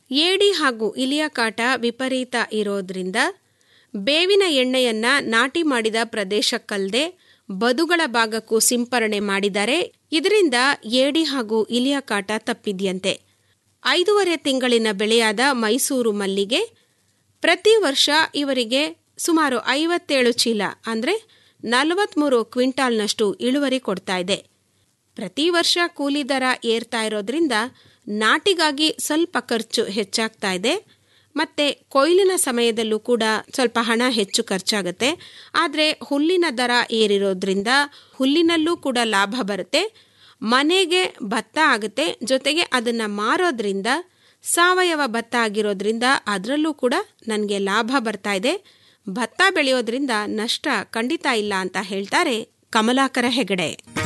ಏಡಿ ಹಾಗೂ ಇಲಿಯ ಕಾಟ ವಿಪರೀತ ಇರೋದ್ರಿಂದ ಬೇವಿನ ಎಣ್ಣೆಯನ್ನ ನಾಟಿ ಮಾಡಿದ ಪ್ರದೇಶಕ್ಕಲ್ಲದೆ ಬದುಗಳ ಭಾಗಕ್ಕೂ ಸಿಂಪರಣೆ ಮಾಡಿದರೆ ಇದರಿಂದ ಏಡಿ ಹಾಗೂ ಇಲಿಯ ಕಾಟ ತಪ್ಪಿದ್ಯಂತೆ ಐದೂವರೆ ತಿಂಗಳಿನ ಬೆಳೆಯಾದ ಮೈಸೂರು ಮಲ್ಲಿಗೆ ಪ್ರತಿ ವರ್ಷ ಇವರಿಗೆ ಸುಮಾರು ಐವತ್ತೇಳು ಚೀಲ ಅಂದರೆ ನಲವತ್ಮೂರು ಕ್ವಿಂಟಾಲ್ನಷ್ಟು ಇಳುವರಿ ಕೊಡ್ತಾ ಇದೆ ಪ್ರತಿ ವರ್ಷ ಕೂಲಿ ದರ ಏರ್ತಾ ಇರೋದ್ರಿಂದ ನಾಟಿಗಾಗಿ ಸ್ವಲ್ಪ ಖರ್ಚು ಹೆಚ್ಚಾಗ್ತಾ ಇದೆ ಮತ್ತೆ ಕೊಯ್ಲಿನ ಸಮಯದಲ್ಲೂ ಕೂಡ ಸ್ವಲ್ಪ ಹಣ ಹೆಚ್ಚು ಖರ್ಚಾಗುತ್ತೆ ಆದರೆ ಹುಲ್ಲಿನ ದರ ಏರಿರೋದ್ರಿಂದ ಹುಲ್ಲಿನಲ್ಲೂ ಕೂಡ ಲಾಭ ಬರುತ್ತೆ ಮನೆಗೆ ಭತ್ತ ಆಗುತ್ತೆ ಜೊತೆಗೆ ಅದನ್ನು ಮಾರೋದ್ರಿಂದ ಸಾವಯವ ಭತ್ತ ಆಗಿರೋದ್ರಿಂದ ಅದರಲ್ಲೂ ಕೂಡ ನನಗೆ ಲಾಭ ಬರ್ತಾ ಇದೆ ಭತ್ತ ಬೆಳೆಯೋದ್ರಿಂದ ನಷ್ಟ ಖಂಡಿತ ಇಲ್ಲ ಅಂತ ಹೇಳ್ತಾರೆ ಕಮಲಾಕರ ಹೆಗಡೆ